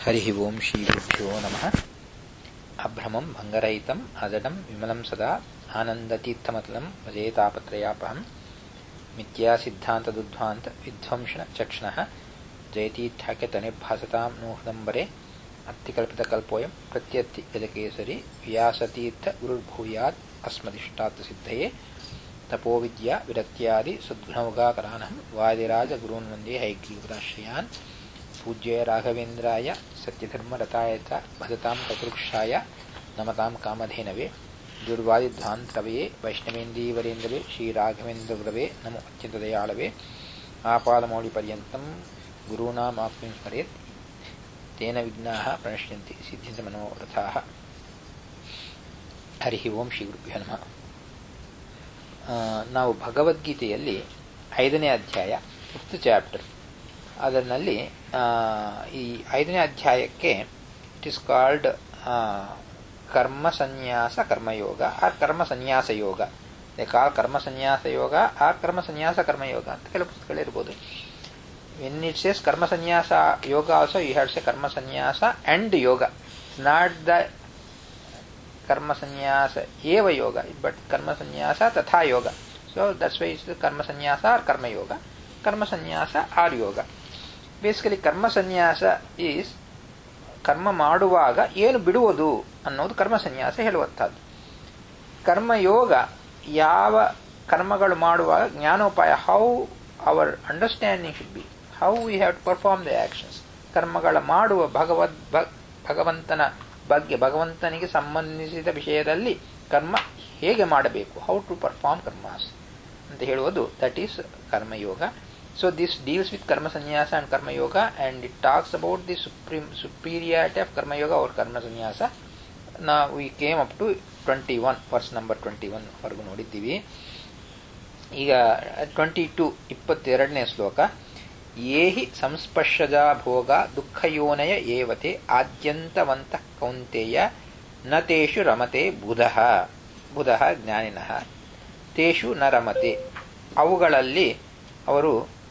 ಹರಿ ಓಂ ಶ್ರೀ ಗುರುಭ್ಯೋ ನಮಃ ಅಭ್ರಮಂ ಭಂಗರಹಿತಂ ಅಜಡಂ ವಿಮಲಂ ಸದಾ ಆನಂದತೀರ್ಥಮತಲಂ ಭಜೇತಾಪತ್ರಯಾಪಹಂ ಮಿಥ್ಯಾ ಸಿದ್ಧಾಂತದುಧ್ವಾಂತ ವಿಧ್ವಂಸನ ಚಕ್ಷಣಃ ಜಯತೀರ್ಥ್ಯಾಖ್ಯತನಿರ್ಭಾಸತಾಂ ನೋಹದಂಬರೆ ಅತ್ತಿಕಲ್ಪಿತಕಲ್ಪೋಯಂ ಪ್ರತ್ಯತ್ತಿ ಗಜಕೇಸರಿ ವ್ಯಾಸತೀರ್ಥ ಗುರುರ್ಭೂಯಾತ್ ಅಸ್ಮದಿಷ್ಟಾತ್ ಸಿದ್ಧಯೇ ತಪೋವಿದ್ಯಾ ವಿರಕ್ತ್ಯಾದಿ ಸದ್ಗುಣೌಗಾಕರಾನಹಂ ವಾದಿರಾಜ ಗುರೂನ್ ವಂದೇ ಹೈಗ್ರೀವದಾಶ್ರಯಾನ್ ಪೂಜ್ಯ ರಾಘವೇಂದ್ರಾಯ ಸತ್ಯಧರ್ಮರತಾಯ ಚ ಭಜತಾಂ ಕಕೃಕ್ಷಾಯ ನಮತಾಂ ಕಾಮಧೇನವೇ ದುರ್ವಾದಿಧ್ವಾಂತರವೇ ವೈಷ್ಣವೇಂದೀವರೇಂದ್ರವೇ ಶ್ರೀರಾಘವೇಂದ್ರಗುರವೇ ನಮೋ ಅತ್ಯಂತದಯಾಳವೇ ಆಪಾದಮೌಳಿಪರ್ಯಂತಂ ಗುರೂಣಾಮಾಪ್ತಿಂ ಸ್ಮರೇತ್ ತೇನ ವಿಘ್ನಾಃ ಪ್ರಣಶ್ಯಂತಿ ಸಿದ್ಧಿಂತ ಮನೋರಥಾಃ ಹರಿ ಓಂ ಶ್ರೀ ಗುರುಭ್ಯೋ ನಮಃ ನಾವು ಭಗವದ್ಗೀತೆಯಲ್ಲಿ ಐದನೇ ಅಧ್ಯಾಯ ಫಿಫ್ತ್ ಚಾಪ್ಟರ್ ಅದರಲ್ಲಿ ಈ ಐದನೇ ಅಧ್ಯಾಯಕ್ಕೆ ಇಟ್ ಇಸ್ ಕಾಲ್ಡ್ ಕರ್ಮ ಸನ್ಯಾಸ ಕರ್ಮಯೋಗ ಆರ್ ಕರ್ಮ ಸನ್ಯಾಸ ಯೋಗ ಕಾಲ್ ಕರ್ಮ ಸನ್ಯಾಸ ಯೋಗ ಆರ್ ಕರ್ಮ ಸನ್ಯಾಸ ಕರ್ಮಯೋಗ ಅಂತ ಕೆಲವು ಪುಸ್ತಕಗಳಿರ್ಬೋದು ವೆನ್ ಇಟ್ ಸೇಸ್ ಕರ್ಮ ಸನ್ಯಾಸ ಯೋಗ ಆಲ್ಸೋ ಯು ಹ್ಯಾವ್ ಸೆ ಕರ್ಮ sannyasa and yoga not the ಕರ್ಮ ಸನ್ಯಾಸ ಏವ ಯೋಗ ಬಟ್ ಕರ್ಮ ಸನ್ಯಾಸ ತಥಾ yoga so that's why it's karma sannyasa R karma yoga ಕರ್ಮ ಸನ್ಯಾಸ ಆರ್ ಯೋಗ ಬೇಸಿಕಲಿ ಕರ್ಮ ಸನ್ಯಾಸ ಈಸ್ ಕರ್ಮ ಮಾಡುವಾಗ ಏನು ಬಿಡುವುದು ಅನ್ನೋದು ಕರ್ಮ ಸನ್ಯಾಸ ಹೇಳುವಂಥದ್ದು ಕರ್ಮಯೋಗ ಯಾವ ಕರ್ಮಗಳು ಮಾಡುವಾಗ ಜ್ಞಾನೋಪಾಯ how our understanding should be how we have to perform the actions ಕರ್ಮಗಳ ಮಾಡುವ ಭಗವದ್ ಭಗವಂತನ ಬಗ್ಗೆ ಭಗವಂತನಿಗೆ ಸಂಬಂಧಿಸಿದ ವಿಷಯದಲ್ಲಿ ಕರ್ಮ ಹೇಗೆ ಮಾಡಬೇಕು ಹೌ ಟು ಪರ್ಫಾರ್ಮ್ ಕರ್ಮಾಸ್ ಅಂತ ಹೇಳುವುದು that is karmayoga so this deals with karma sannyasa and karmayoga and it talks about the supreme superiority of karmayoga ಅವ್ರ ಕರ್ಮ ಸನ್ಯಾಸ ನಾ we came up to twenty one verse number twenty one ವರೆಗೂ ನೋಡಿದ್ದೀವಿ ಈಗ ಟ್ವೆಂಟಿ ಟು ಇಪ್ಪತ್ತೆರಡನೇ ಶ್ಲೋಕ ಏಹಿ ಸಂಸ್ಪರ್ಶಜಾ ಭೋಗ ದುಃಖಯೋನಯ ಏವತೆ ಆದ್ಯಂತವಂತ ಕೌಂತೆಯ ನ ತೇಷು ರಮತೆ ಬುಧ ಬುಧ ಜ್ಞಾನಿನಃ ತೇಷು ನ ರಮತೆ ಅವುಗಳಲ್ಲಿ ಅವರು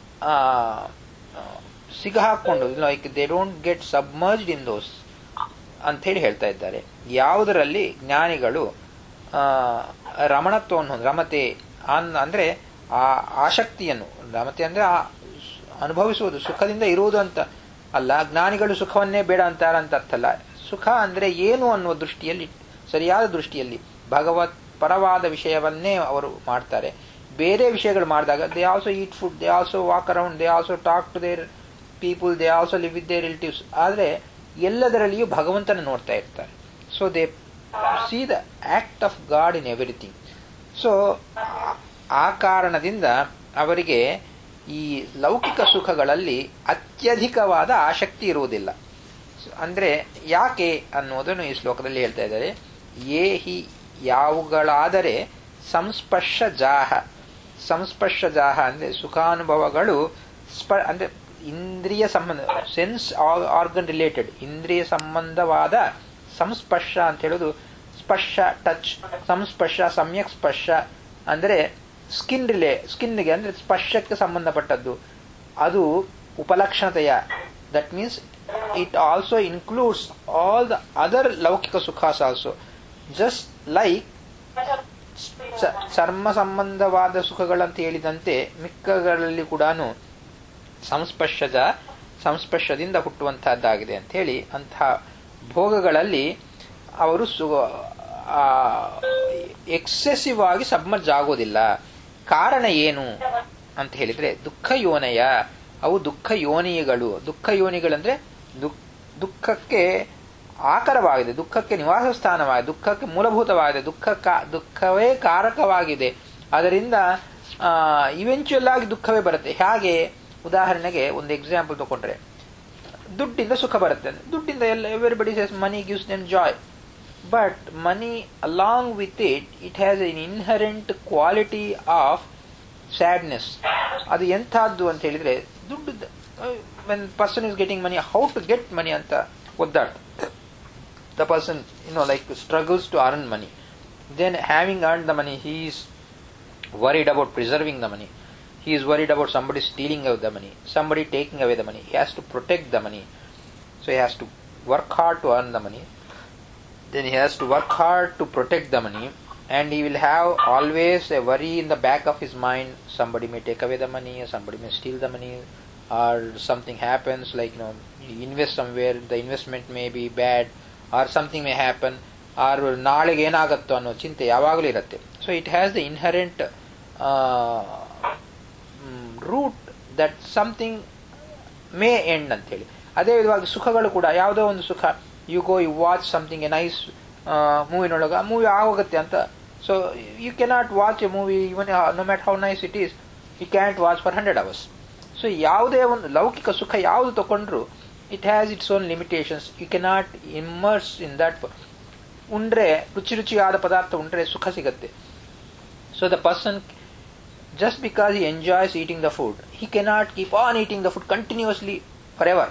ಸಿಗಹಾಕೊಂಡು like they don't get submerged in those ಅಂತ ಹೇಳಿ ಹೇಳ್ತಾ ಇದ್ದಾರೆ ಯಾವುದರಲ್ಲಿ ಜ್ಞಾನಿಗಳು ರಮಣತ್ವವನ್ನು ರಮತೆ ಅಂದ್ರೆ ಆ ಆಸಕ್ತಿಯನ್ನು ರಮತೆ ಅಂದ್ರೆ ಆ ಅನುಭವಿಸುವುದು ಸುಖದಿಂದ ಇರುವುದು ಅಂತ ಅಲ್ಲ ಜ್ಞಾನಿಗಳು ಸುಖವನ್ನೇ ಬೇಡ ಅಂತಾರಂತ ಅರ್ಥಲ್ಲ ಸುಖ ಅಂದ್ರೆ ಏನು ಅನ್ನುವ ದೃಷ್ಟಿಯಲ್ಲಿ ಸರಿಯಾದ ದೃಷ್ಟಿಯಲ್ಲಿ ಭಗವತ್ ಪರವಾದ ವಿಷಯವನ್ನೇ ಅವರು ಮಾಡ್ತಾರೆ ಬೇರೆ ವಿಷಯಗಳು ಮಾಡಿದಾಗ they also eat food they also walk around they also talk to their people they also live with their relatives ಆದರೆ ಎಲ್ಲದರಲ್ಲಿಯೂ ಭಗವಂತನ ನೋಡ್ತಾ ಇರ್ತಾರೆ so they see the act of God in everything so ಆ ಕಾರಣದಿಂದ ಅವರಿಗೆ ಈ ಲೌಕಿಕ ಸುಖಗಳಲ್ಲಿ ಅತ್ಯಧಿಕವಾದ ಆಸಕ್ತಿ ಇರುವುದಿಲ್ಲ ಅಂದ್ರೆ ಯಾಕೆ ಅನ್ನೋದನ್ನು ಈ ಶ್ಲೋಕದಲ್ಲಿ ಹೇಳ್ತಾ ಇದ್ದಾರೆ ಏ ಹಿ ಯಾವುಗಳಾದರೆ ಸಂಸ್ಪರ್ಶ ಜಾಹ ಸಂಸ್ಪರ್ಶ ಜಾಹ ಅಂದ್ರೆ ಸುಖಾನುಭವಗಳು ಸ್ಪ ಅಂದ್ರೆ ಇಂದ್ರಿಯ ಸಂಬಂಧ ಸೆನ್ಸ್ ಆರ್ಗನ್ ರಿಲೇಟೆಡ್ ಇಂದ್ರಿಯ ಸಂಬಂಧವಾದ ಸಂಸ್ಪರ್ಶ ಅಂತ ಹೇಳೋದು ಸ್ಪರ್ಶ ಟಚ್ ಸಂಸ್ಪರ್ಶ ಸಮ್ಯಕ್ ಸ್ಪರ್ಶ ಅಂದ್ರೆ ಸ್ಕಿನ್ ರಿಲೇ ಸ್ಕಿನ್ಗೆ ಅಂದ್ರೆ ಸ್ಪರ್ಶಕ್ಕೆ ಸಂಬಂಧಪಟ್ಟದ್ದು ಅದು ಉಪಲಕ್ಷಣತೆಯ that means it also includes all the other ಲೌಕಿಕ ಸುಖಾಸ್ ಆಲ್ಸೋ ಜಸ್ಟ್ ಲೈಕ್ ಚರ್ಮ ಸಂಬಂಧವಾದ ಸುಖಗಳಂತ ಹೇಳಿದಂತೆ ಮಿಕ್ಕಗಳಲ್ಲಿ ಕೂಡ ಸಂಸ್ಪರ್ಶದ ಸಂಸ್ಪರ್ಶದಿಂದ ಹುಟ್ಟುವಂತಹದ್ದಾಗಿದೆ ಅಂತ ಹೇಳಿ ಅಂತಹ ಭೋಗಗಳಲ್ಲಿ ಅವರು ಸು ಎಕ್ಸೆಸಿವ್ ಆಗಿ ಸಬ್ಮರ್ಜ್ ಆಗೋದಿಲ್ಲ ಕಾರಣ ಏನು ಅಂತ ಹೇಳಿದ್ರೆ ದುಃಖ ಯೋನಯ ಅವು ದುಃಖ ಯೋನಿಗಳು ದುಃಖ ಯೋನಿಗಳಂದ್ರೆ ದುಃಖಕ್ಕೆ ಆಕರವಾಗಿದೆ ದುಃಖಕ್ಕೆ ನಿವಾಸ ಸ್ಥಾನವಾಗಿದೆ ದುಃಖಕ್ಕೆ ಮೂಲಭೂತವಾಗಿದೆ ದುಃಖ ದುಃಖವೇ ಕಾರಕವಾಗಿದೆ ಅದರಿಂದ ಇವೆಂಚುಯಲ್ ಆಗಿ ದುಃಖವೇ ಬರುತ್ತೆ ಹಾಗೆ ಉದಾಹರಣೆಗೆ ಒಂದು ಎಕ್ಸಾಂಪಲ್ ತಗೊಂಡ್ರೆ ದುಡ್ಡಿಂದ ಸುಖ ಬರುತ್ತೆ ದುಡ್ಡಿಂದ ಎಲ್ಲ everybody says money gives them joy but money along with it it has an inherent quality of sadness ಅದು ಎಂಥದ್ದು ಅಂತ ಹೇಳಿದ್ರೆ ದುಡ್ಡು when person is getting money how to get money ಅಂತ ಒದ್ದಾಡ್ the person you know like struggles to earn money then having earn the money he is worried about preserving the money he is worried about somebody stealing away the money, somebody taking away the money. He has to protect the money. So he has to work hard to earn the money. Then he has to work hard to protect the money, and he will have always a worry in the back of his mind. Somebody may take away the money, or somebody may steal the money, or something happens like you know you invest somewhere, the investment may be bad, or something may happen, or ನಾಳೆಗೆ ಏನಾಗುತ್ತೋ ಅನ್ನೋ ಚಿಂತೆ ಯಾವಾಗಲೂ ಇರುತ್ತೆ so it has the inherent root that something may end ಅಂತೇಳಿ ಅದೇ ವಿಧವಾಗಿ ಸುಖಗಳು ಕೂಡ ಯಾವುದೋ ಒಂದು ಸುಖ you go you watch something a nice ಮೂವಿನೊಳಗೆ ಆ ಮೂವಿ ಆಗೋಗುತ್ತೆ ಅಂತ so you cannot watch a movie even no matter how nice it is you can't watch for hundred hours so ಯಾವುದೇ ಒಂದು ಲೌಕಿಕ ಸುಖ ಯಾವುದು ತಗೊಂಡ್ರು it has its own limitations you cannot immerse in that ಉಂಡ್ರೆ ರುಚಿ ರುಚಿಯಾದ ಪದಾರ್ಥ ಉಂಡ್ರೆ ಸುಖ ಸಿಗತ್ತೆ so the person just because he enjoys eating the food, he cannot keep on eating the food continuously forever.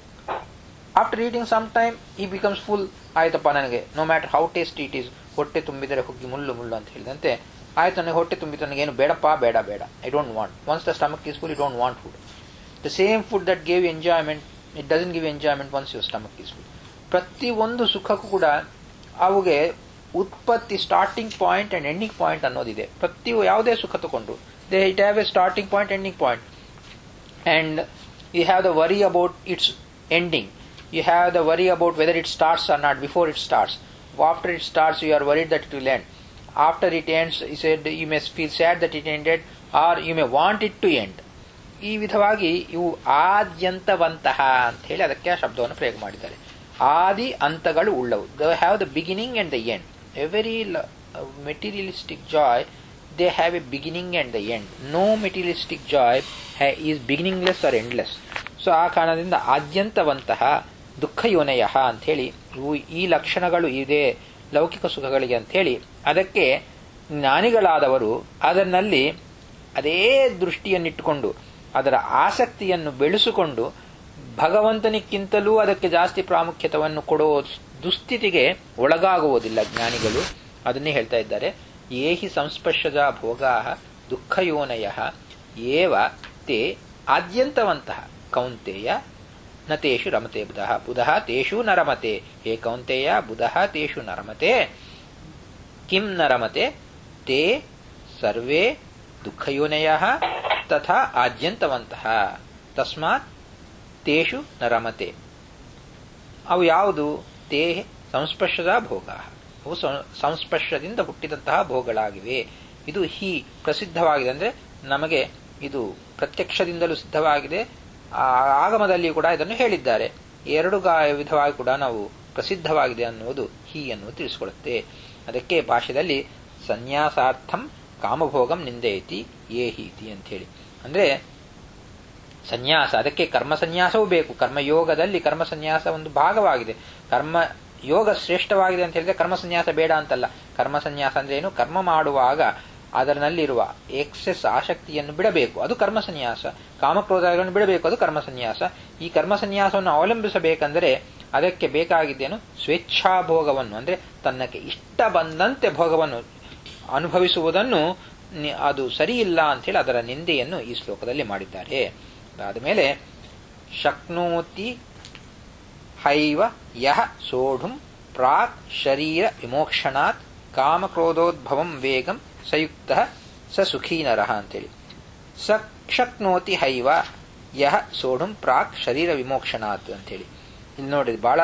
After eating some time, he becomes full. ಆಯ್ತಪ್ಪ ನನಗೆ no matter how taste it is ಹೊಟ್ಟೆ ತುಂಬಿದರೆ ಹುಗ್ಗಿ ಮುಳ್ಳು ಮುಳ್ಳು ಅಂತ ಹೇಳಿದಂತೆ ಆಯ್ತು ನನಗೆ ಹೊಟ್ಟೆ ತುಂಬಿತು ನನಗೇನು ಬೇಡಪ್ಪ ಬೇಡ ಬೇಡ I don't want once the stomach is full you don't want food the same food that gave enjoyment it doesn't give enjoyment once your stomach is full ಪ್ರತಿ ಒಂದು ಸುಖಕ್ಕೂ ಕೂಡ ಅವುಗೆ ಉತ್ಪತ್ತಿ starting point and ending point ಅನ್ನೋದಿದೆ ಪ್ರತಿ ಯಾವುದೇ ಸುಖ ತಗೊಂಡು they it have a starting point ending point and you have the worry about its ending you have the worry about whether it starts or not before it starts after it starts you are worried that it will end after it ends you said you may feel sad that it ended or you may want it to end ಈ ವಿಧವಾಗಿ ಇವು ಆದ್ಯಂತವಂತಹ ಅಂತ ಹೇಳಿ ಅದಕ್ಕೆ ಆ ಶಬ್ದವನ್ನು ಪ್ರಯೋಗ ಮಾಡಿದ್ದಾರೆ ಆದಿ ಅಂತಗಳು ಉಳ್ಳವು they have the beginning and the end every materialistic joy they have a beginning and the end. No materialistic joy ha- is beginningless or endless. So ಆ ಕಾರಣದಿಂದ ಆದ್ಯಂತವಂತಹ ದುಃಖ ಯೋನಯ ಅಂಥೇಳಿ ಇವು ಈ ಲಕ್ಷಣಗಳು ಇದೆ ಲೌಕಿಕ ಸುಖಗಳಿಗೆ ಅಂಥೇಳಿ ಅದಕ್ಕೆ ಜ್ಞಾನಿಗಳಾದವರು ಅದನ್ನಲ್ಲಿ ಅದೇ ದೃಷ್ಟಿಯನ್ನಿಟ್ಟುಕೊಂಡು ಅದರ ಆಸಕ್ತಿಯನ್ನು ಬೆಳೆಸಿಕೊಂಡು ಭಗವಂತನಿಕ್ಕಿಂತಲೂ ಅದಕ್ಕೆ ಜಾಸ್ತಿ ಪ್ರಾಮುಖ್ಯತವನ್ನು ಕೊಡೋ ದುಸ್ಥಿತಿಗೆ ಒಳಗಾಗುವುದಿಲ್ಲ ಜ್ಞಾನಿಗಳು ಅದನ್ನೇ ಹೇಳ್ತಾ ಇದ್ದಾರೆ ಏಹಿ ಸಂಸ್ಪರ್ಶದ ಭೋಗಾ ದುಃಖಯೋನಯ ಏವ ತೇ ಆದ್ಯಂತವಂತಹ ಕೌಂತೆಯ ನ ತೇಷು ರಮತೆ ಬುಧಃ ಬುಧಃ ತೇಷು ನ ರಮತೆ ಹೇ ಕೌಂತೆಯ ಬುಧಃ ತೇಷು ನ ರಮತೆ ಕಿಂ ನ ರಮತೆ ತೇ ಸರ್ವೇ ದುಃಖಯೋನಯ ತಥಾ ಆದ್ಯಂತವಂತಹ ತಸ್ಮಾತ್ ತೇಷು ನ ರಮತೆ ಅವು ಯಾವುದು ತೇ ಸಂಸ್ಪರ್ಶದ ಭೋಗ ಅವು ಸಂಸ್ಪರ್ಶದಿಂದ ಹುಟ್ಟಿದಂತಹ ಭೋಗಗಳಾಗಿವೆ ಇದು ಹಿ ಪ್ರಸಿದ್ಧವಾಗಿದೆ ಅಂದ್ರೆ ನಮಗೆ ಇದು ಪ್ರತ್ಯಕ್ಷದಿಂದಲೂ ಸಿದ್ಧವಾಗಿದೆ ಆಗಮದಲ್ಲಿ ಕೂಡ ಇದನ್ನು ಹೇಳಿದ್ದಾರೆ ಎರಡು ವಿಧವಾಗಿ ಕೂಡ ನಾವು ಪ್ರಸಿದ್ಧವಾಗಿದೆ ಅನ್ನುವುದು ಹಿ ಅನ್ನುವುದು ತಿಳಿಸಿಕೊಳ್ಳುತ್ತೆ ಅದಕ್ಕೆ ಭಾಷೆಯಲ್ಲಿ ಸನ್ಯಾಸಾರ್ಥಂ ಕಾಮಭೋಗಂ ನಿಂದೆಯತಿ ಏ ಹೀತಿ ಅಂತ ಹೇಳಿ ಅಂದ್ರೆ ಸನ್ಯಾಸ ಅದಕ್ಕೆ ಕರ್ಮ ಸನ್ಯಾಸವೂ ಬೇಕು ಕರ್ಮಯೋಗದಲ್ಲಿ ಕರ್ಮ ಸನ್ಯಾಸ ಒಂದು ಭಾಗವಾಗಿದೆ ಕರ್ಮ ಯೋಗ ಶ್ರೇಷ್ಠವಾಗಿದೆ ಅಂತ ಹೇಳಿದ್ರೆ ಕರ್ಮ ಸನ್ಯಾಸ ಬೇಡ ಅಂತಲ್ಲ ಕರ್ಮ ಸನ್ಯಾಸ ಅಂದ್ರೆ ಏನು ಕರ್ಮ ಮಾಡುವಾಗ ಅದರಲ್ಲಿರುವ ಎಕ್ಸೆಸ್ ಆಸಕ್ತಿಯನ್ನು ಬಿಡಬೇಕು ಅದು ಕರ್ಮ ಸನ್ಯಾಸ ಕಾಮಕ್ರೋಧಗಳನ್ನು ಬಿಡಬೇಕು ಅದು ಕರ್ಮ ಸನ್ಯಾಸ ಈ ಕರ್ಮ ಸನ್ಯಾಸವನ್ನು ಅವಲಂಬಿಸಬೇಕಂದರೆ ಅದಕ್ಕೆ ಬೇಕಾಗಿದ್ದೇನು ಸ್ವೇಚ್ಛಾಭೋಗವನ್ನು ಅಂದ್ರೆ ತನ್ನಕ್ಕೆ ಇಷ್ಟ ಬಂದಂತೆ ಭೋಗವನ್ನು ಅನುಭವಿಸುವುದನ್ನು ಅದು ಸರಿಯಿಲ್ಲ ಅಂತೇಳಿ ಅದರ ನಿಂದೆಯನ್ನು ಈ ಶ್ಲೋಕದಲ್ಲಿ ಮಾಡಿದ್ದಾರೆ ಅದಾದ ಮೇಲೆ ಶಕ್ನೋತಿ ಹೈವ ಯಹ ಸೋಢುಂ ಪ್ರಾಕ್ ಶರೀರ ವಿಮೋಕ್ಷಣಾತ್ ಕಾಮಕ್ರೋಧೋದ್ಭವಂ ವೇಗಂ ಸಯುಕ್ತ ಸ ಸುಖೀ ನರಹ ಅಂತೇಳಿ ಸ ಶಕ್ನೋತಿ ಹೈವ ಯಹ ಸೋಢುಂ ಪ್ರಾಕ್ ಶರೀರ ವಿಮೋಕ್ಷಣಾತ್ ಅಂತೇಳಿ ಇಲ್ಲಿ ನೋಡಿ ಬಹಳ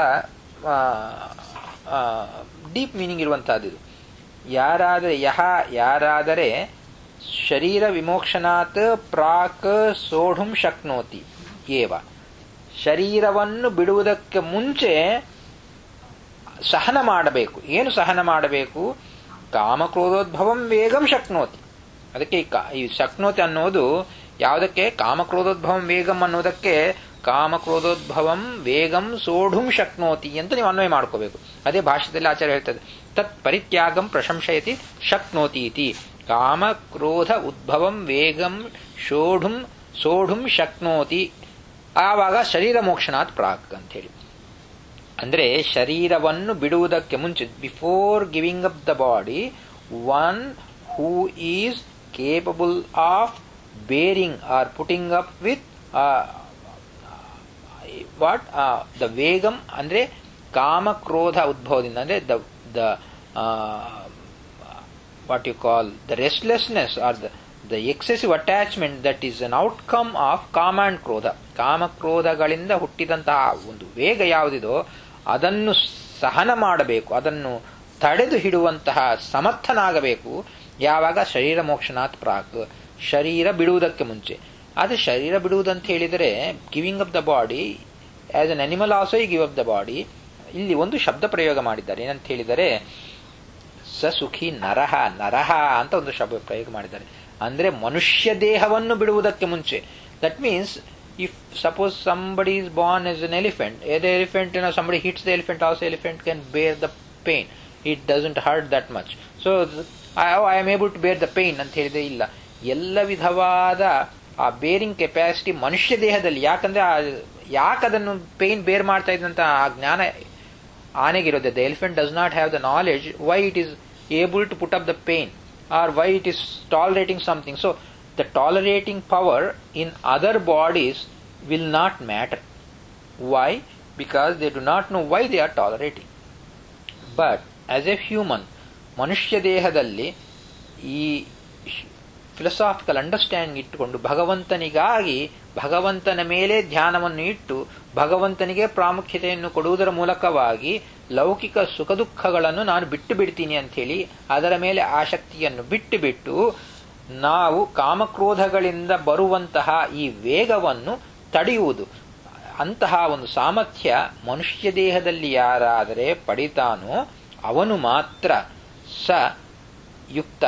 ಡೀಪ್ ಮೀನಿಂಗ್ ಇರುವಂತಹದ್ದು ಇದು ಯಾರಾದರೆ ಯಹ ಯಾರಾದರೆ ಶರೀರ ವಿಮೋಕ್ಷಣಾತ್ ಪ್ರಾಕ್ ಸೋಢುಂ ಶಕ್ನೋತಿ ಏವ ಶರೀರವನ್ನು ಬಿಡುವುದಕ್ಕೆ ಮುಂಚೆ ಸಹನ ಮಾಡಬೇಕು ಏನು ಸಹನ ಮಾಡಬೇಕು ಕಾಮಕ್ರೋಧೋದ್ಭವಂ ವೇಗಂ ಶಕ್ನೋತಿ ಅದಕ್ಕೆ ಈ ಶಕ್ನೋತಿ ಅನ್ನೋದು ಯಾವುದಕ್ಕೆ ಕಾಮಕ್ರೋಧೋದ್ಭವಂ ವೇಗಂ ಅನ್ನೋದಕ್ಕೆ ಕಾಮಕ್ರೋಧೋದ್ಭವಂ ವೇಗಂ ಸೋಢುಂ ಶಕ್ನೋತಿ ಅಂತ ನೀವು ಅನ್ವಯ ಮಾಡ್ಕೋಬೇಕು ಅದೇ ಭಾಷೆಯಲ್ಲಿ ಆಚಾರ್ಯ ಹೇಳ್ತದೆ ತತ್ ಪರಿತ್ಯಾಗಂ ಪ್ರಶಂಸಯತಿ ಶಕ್ನೋತಿ ಇತಿ ಕಾಮಕ್ರೋಧ ಉದ್ಭವಂ ವೇಗಂ ಶೋಢುಂ ಸೋಢುಂ ಶಕ್ನೋತಿ ಆವಾಗ ಶರೀರ ಮೋಕ್ಷಣಾತ್ ಪ್ರಾಕ್ ಅಂತ ಹೇಳಿ ಅಂದ್ರೆ ಶರೀರವನ್ನು ಬಿಡುವುದಕ್ಕೆ ಮುಂಚೆ before giving up the body one who is capable of bearing or putting up with what the vegam ಅಂದ್ರೆ ಕಾಮಕ್ರೋಧ ಉದ್ಭವದಿಂದ ಅಂದ್ರೆ the the what you call the restlessness or the the excessive attachment that is an outcome of kama and krodha ಕಾಮಕ್ರೋಧಗಳಿಂದ ಹುಟ್ಟಿದಂತಹ ಒಂದು ವೇಗ ಯಾವುದಿದೋ ಅದನ್ನು ಸಹನ ಮಾಡಬೇಕು ಅದನ್ನು ತಡೆದು ಹಿಡುವಂತಹ ಸಮರ್ಥನಾಗಬೇಕು ಯಾವಾಗ ಶರೀರ ಮೋಕ್ಷನಾಥ್ ಪ್ರಾಕ್ ಶರೀರ ಬಿಡುವುದಕ್ಕೆ ಮುಂಚೆ ಆದರೆ ಶರೀರ ಬಿಡುವುದಂತ ಹೇಳಿದರೆ giving up the body as an animal also ಈ ಗಿವ್ ಅಪ್ ದ ಬಾಡಿ ಇಲ್ಲಿ ಒಂದು ಶಬ್ದ ಪ್ರಯೋಗ ಮಾಡಿದ್ದಾರೆ ಏನಂತ ಹೇಳಿದರೆ ಸ ಸುಖಿ ನರಹ ನರಹ ಅಂತ ಒಂದು ಶಬ್ದ ಪ್ರಯೋಗ ಮಾಡಿದ್ದಾರೆ ಅಂದ್ರೆ ಮನುಷ್ಯ ದೇಹವನ್ನು ಬಿಡುವುದಕ್ಕೆ ಮುಂಚೆ that means if suppose somebody is born as an elephant the elephant ಏನೋ somebody hits the elephant also elephant can bear the pain it doesn't hurt that much so I am able to bear the pain ಅಂತ ಹೇಳಿದ್ರೆ ಇಲ್ಲ ಎಲ್ಲ ವಿಧವಾದ ಆ bearing capacity ಮನುಷ್ಯ ದೇಹದಲ್ಲಿ ಯಾಕಂದ್ರೆ ಯಾಕೆ ಅದನ್ನು ಪೇನ್ ಬೇರ್ ಮಾಡ್ತಾ ಇದ್ದಂತ ಆ ಜ್ಞಾನ ಆನೆಗಿರೋದೆ the elephant does not have the knowledge why it is able to put up the pain or why it is tolerating something so the tolerating power in other bodies will not matter why because they do not know why they are tolerating but as a human ಮನುಷ್ಯ ದೇಹದಲ್ಲಿ ಈ philosophical understanding ಇಟ್ಟುಕೊಂಡು ಭಗವಂತನಿಗಾಗಿ ಭಗವಂತನ ಮೇಲೆ ಧ್ಯಾನವನ್ನು ಇಟ್ಟು ಭಗವಂತನಿಗೆ ಪ್ರಾಮುಖ್ಯತೆಯನ್ನು ಕೊಡುವುದರ ಮೂಲಕವಾಗಿ ಲೌಕಿಕ ಸುಖ ದುಃಖಗಳನ್ನು ನಾನು ಬಿಟ್ಟು ಬಿಡ್ತೀನಿ ಅಂತ ಹೇಳಿ ಅದರ ಮೇಲೆ ಆಸಕ್ತಿಯನ್ನು ಬಿಟ್ಟು ಬಿಟ್ಟು ನಾವು ಕಾಮಕ್ರೋಧಗಳಿಂದ ಬರುವಂತಹ ಈ ವೇಗವನ್ನು ತಡೆಯುವುದು ಅಂತಹ ಒಂದು ಸಾಮರ್ಥ್ಯ ಮನುಷ್ಯ ದೇಹದಲ್ಲಿ ಯಾರಾದರೆ ಪಡಿತಾನೋ ಅವನು ಮಾತ್ರ ಸ ಯುಕ್ತ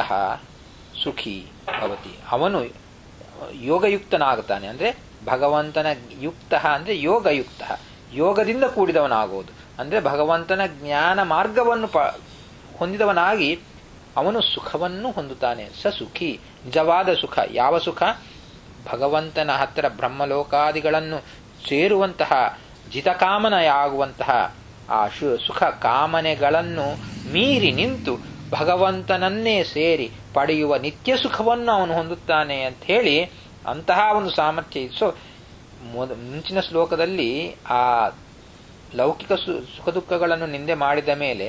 ಸುಖಿ ಭವತಿ ಅವನು ಯೋಗಯುಕ್ತನಾಗುತ್ತಾನೆ ಅಂದ್ರೆ ಭಗವಂತನ ಯುಕ್ತ ಅಂದ್ರೆ ಯೋಗಯುಕ್ತ ಯೋಗದಿಂದ ಕೂಡಿದವನಾಗುವುದು ಅಂದ್ರೆ ಭಗವಂತನ ಜ್ಞಾನ ಮಾರ್ಗವನ್ನು ಪ ಹೊಂದಿದವನಾಗಿ ಅವನು ಸುಖವನ್ನು ಹೊಂದುತ್ತಾನೆ ಸ ಸುಖಿ ನಿಜವಾದ ಸುಖ ಯಾವ ಸುಖ ಭಗವಂತನ ಹತ್ತಿರ ಬ್ರಹ್ಮಲೋಕಾದಿಗಳನ್ನು ಸೇರುವಂತಹ ಜಿತಕಾಮನೆಯಾಗುವಂತಹ ಆ ಸುಖ ಕಾಮನೆಗಳನ್ನು ಮೀರಿ ನಿಂತು ಭಗವಂತನನ್ನೇ ಸೇರಿ ಪಡೆಯುವ ನಿತ್ಯ ಸುಖವನ್ನು ಅವನು ಹೊಂದುತ್ತಾನೆ ಅಂತ ಹೇಳಿ ಅಂತಹ ಒಂದು ಸಾಮರ್ಥ್ಯ ಸೊ ಮುಂಚಿನ ಶ್ಲೋಕದಲ್ಲಿ ಆ ಲೌಕಿಕ ಸುಖ ದುಃಖಗಳನ್ನು ನಿಂದೆ ಮಾಡಿದ ಮೇಲೆ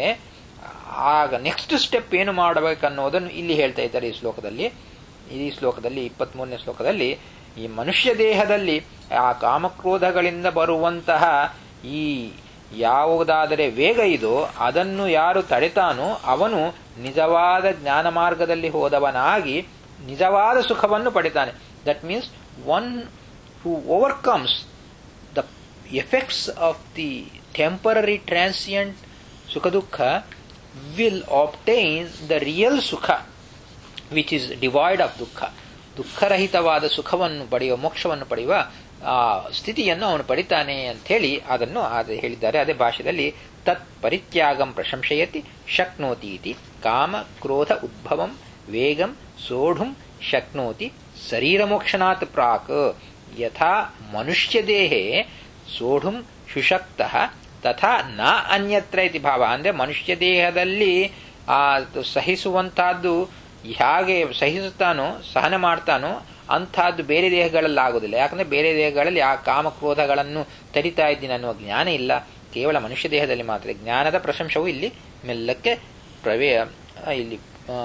ಆಗ ನೆಕ್ಸ್ಟ್ ಸ್ಟೆಪ್ ಏನು ಮಾಡಬೇಕನ್ನೋದನ್ನು ಇಲ್ಲಿ ಹೇಳ್ತಾ ಇದ್ದಾರೆ ಈ ಶ್ಲೋಕದಲ್ಲಿ ಈ ಶ್ಲೋಕದಲ್ಲಿ ಇಪ್ಪತ್ತ್ ಮೂರನೇ ಶ್ಲೋಕದಲ್ಲಿ ಈ ಮನುಷ್ಯ ದೇಹದಲ್ಲಿ ಆ ಕಾಮಕ್ರೋಧಗಳಿಂದ ಬರುವಂತಹ ಈ ಯಾವುದಾದರೆ ವೇಗ ಇದೋ ಅದನ್ನು ಯಾರು ತಡೆತಾನೋ ಅವನು ನಿಜವಾದ ಜ್ಞಾನ ಮಾರ್ಗದಲ್ಲಿ ಹೋದವನಾಗಿ ನಿಜವಾದ ಸುಖವನ್ನು ಪಡಿತಾನೆ that means one who overcomes the effects of the temporary transient sukha dukha will obtain the real sukha which is devoid of dukha ದುಃಖರಹಿತವಾದ ಸುಖವನ್ನು ಪಡೆಯುವ ಮೋಕ್ಷವನ್ನು ಪಡೆಯುವ ಆ ಸ್ಥಿತಿಯನ್ನು ಅವನು ಪಡಿತಾನೆ ಅಂತ ಹೇಳಿ ಅದನ್ನು ಅದು ಹೇಳಿದ್ದಾರೆ ಅದೇ ಭಾಷೆಯಲ್ಲಿ ತತ್ ಪರಿತ್ಯಾಗಂ ಪ್ರಶಂಸಯತಿ ಶಕ್ನೋತಿ ಇತಿ ಕಾಮ ಕ್ರೋಧ ಉದ್ಭವಂ ವೇಗಂ ಸೋಢುಂ ಶಕ್ನೋತಿ ಶರೀರಮೋಕ್ಷನಾತ್ ಪ್ರಾಕ್ ಯಥಾ ಮನುಷ್ಯ ದೇಹೇ ಸೋಢುಂ ಶುಶಕ್ತ ತಥಾ ನ ಅನ್ಯತ್ರ ಇತಿ ಭಾವ ಅಂದ್ರೆ ಮನುಷ್ಯ ದೇಹದಲ್ಲಿ ಆ ಸಹಿಸುವಂತಹದ್ದು ಹೇಗೆ ಸಹಿಸುತ್ತಾನೋ ಸಹನ ಮಾಡ್ತಾನೋ ಅಂಥದ್ದು ಬೇರೆ ದೇಹಗಳಲ್ಲಿ ಆಗುವುದಿಲ್ಲ ಯಾಕಂದ್ರೆ ಬೇರೆ ದೇಹಗಳಲ್ಲಿ ಆ ಕಾಮಕ್ರೋಧಗಳನ್ನು ತರಿತಾ ಇದ್ದೀನಿ ಅನ್ನುವ ಜ್ಞಾನ ಇಲ್ಲ ಕೇವಲ ಮನುಷ್ಯ ದೇಹದಲ್ಲಿ ಮಾತ್ರ ಜ್ಞಾನದ ಪ್ರಶಂಸವು ಇಲ್ಲಿ ಮೆಲ್ಲಕ್ಕೆ ಪ್ರವೇ ಇಲ್ಲಿ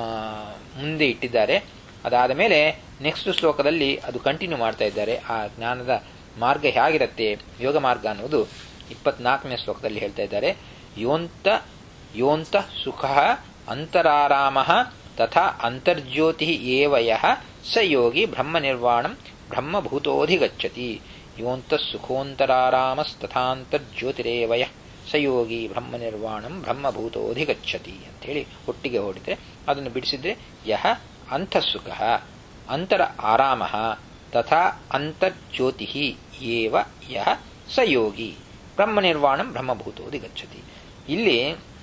ಮುಂದೆ ಇಟ್ಟಿದ್ದಾರೆ ಅದಾದ ಮೇಲೆ ನೆಕ್ಸ್ಟ್ ಶ್ಲೋಕದಲ್ಲಿ ಅದು ಕಂಟಿನ್ಯೂ ಮಾಡ್ತಾ ಇದ್ದಾರೆ ಆ ಜ್ಞಾನದ ಮಾರ್ಗ ಹೇಗಿರುತ್ತೆ ಯೋಗ ಮಾರ್ಗ ಅನ್ನೋದು ಇಪ್ಪತ್ನಾಲ್ಕನೇ ಶ್ಲೋಕದಲ್ಲಿ ಹೇಳ್ತಾ ಇದ್ದಾರೆ ಯೋಂತ ಯೋಂತ ಸುಖ ಅಂತರಾರಾಮ ತಥಾ ಅಂತರ್ಜ್ಯೋತಿ ಏವಯ ಸ ಯೋಗಿ ಬ್ರಹ್ಮ ನಿರ್ವಾಣಂ ಬ್ರಹ್ಮಭೂತೋಧಿಗಚ್ಚತಿ ಯೋಂತ ಸುಖೋಂತರಾರಾಮಸ್ತಥಾಂತರ್ಜ್ಯೋತಿರೇವಯ ಸ ಯೋಗಿ ಬ್ರಹ್ಮ ನಿರ್ವಾಣಂ ಬ್ರಹ್ಮಭೂತೋಧಿಗಚ್ಚತಿ ಅಂತೇಳಿ ಒಟ್ಟಿಗೆ ಹೊಡಿದ್ರೆ ಅದನ್ನು ಬಿಡಿಸಿದ್ರೆ ಯಹ ಅಂತಃಸುಖ ಅಂತರ ಆರಾಮ ತಥಾ ಅಂತರ್ಜ್ಯೋತಿ ಏವ ಯಹ ಸ ಯೋಗಿ ಬ್ರಹ್ಮ ನಿರ್ವಾಣಂ ಬ್ರಹ್ಮಭೂತೋಧಿಗಚ್ಚತಿ ಇಲ್ಲಿ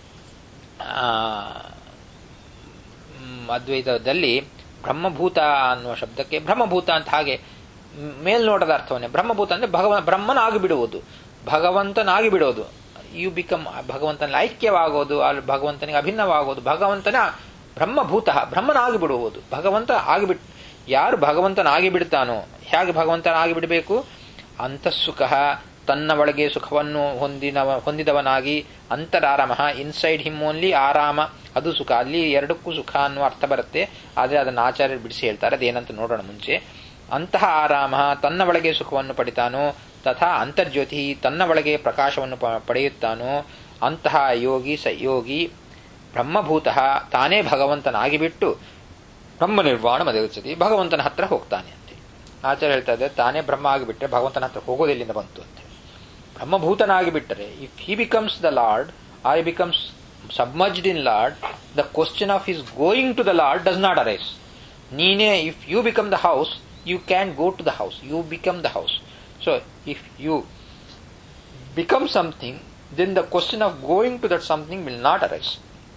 ಅದ್ವೈತದಲ್ಲಿ ಬ್ರಹ್ಮಭೂತ ಅನ್ನುವ ಶಬ್ದಕ್ಕೆ ಬ್ರಹ್ಮಭೂತ ಅಂತ ಹಾಗೆ ಮೇಲ್ನೋಟದ ಅರ್ಥವನ್ನೇ ಬ್ರಹ್ಮಭೂತ ಅಂದ್ರೆ ಭಗವ ಬ್ರಹ್ಮನಾಗಿ ಬಿಡುವುದು ಭಗವಂತನಾಗಿ ಬಿಡೋದು ಯು ಬಿಕಮ್ ಭಗವಂತನ ಐಕ್ಯವಾಗೋದು ಅಲ್ಲಿ ಭಗವಂತನಿಗೆ ಅಭಿನ್ನವಾಗೋದು ಭಗವಂತನ ಬ್ರಹ್ಮಭೂತ ಬ್ರಹ್ಮನಾಗಿ ಬಿಡುವುದು ಭಗವಂತ ಆಗಿಬಿಟ್ ಯಾರು ಭಗವಂತನಾಗಿ ಬಿಡ್ತಾನೋ ಹೇಗೆ ಭಗವಂತನಾಗಿ ಬಿಡಬೇಕು ಅಂತಃಸುಖ ತನ್ನ ಒಳಗೆ ಸುಖವನ್ನು ಹೊಂದಿನವ ಹೊಂದಿದವನಾಗಿ ಅಂತರಾರಾಮ ಇನ್ಸೈಡ್ ಹಿಮ್ ಓನ್ಲಿ ಆರಾಮ ಅದು ಸುಖ ಅಲ್ಲಿ ಎರಡಕ್ಕೂ ಸುಖ ಅನ್ನುವ ಅರ್ಥ ಬರುತ್ತೆ ಆದರೆ ಅದನ್ನು ಆಚಾರ್ಯರು ಬಿಡಿಸಿ ಹೇಳ್ತಾರೆ ಅದೇನಂತ ನೋಡೋಣ ಮುಂಚೆ ಅಂತಹ ಆರಾಮ ತನ್ನ ಒಳಗೆ ಸುಖವನ್ನು ಪಡಿತಾನೋ ತಥಾ ಅಂತರ್ಜ್ಯೋತಿ ತನ್ನ ಒಳಗೆ ಪ್ರಕಾಶವನ್ನು ಪಡೆಯುತ್ತಾನೋ ಅಂತಹ ಯೋಗಿ ಸ ಯೋಗಿ ಬ್ರಹ್ಮಭೂತ ತಾನೇ ಭಗವಂತನಾಗಿ ಬಿಟ್ಟು ಬ್ರಹ್ಮ ನಿರ್ವಾಣ ಮದಗುಚ್ಚತಿ ಭಗವಂತನ ಹತ್ರ ಹೋಗ್ತಾನೆ ಅಂತ ಆಚಾರ್ಯ ಹೇಳ್ತಾ ಇದ್ದಾರೆ ತಾನೇ ಬ್ರಹ್ಮ ಆಗಿಬಿಟ್ರೆ ಭಗವಂತನ ಹತ್ರ ಹೋಗೋದೆಲ್ಲಿಂದ ಬಂತು ಅಂತ ಬ್ರಹ್ಮಭೂತನಾಗಿ ಬಿಟ್ಟರೆ if he becomes the Lord I becomes submerged in Lord the question of his going to the Lord does not arise ನೀನೇ if you become the house you can go to the house you become the house so if you become something then the question of going to that something will not arise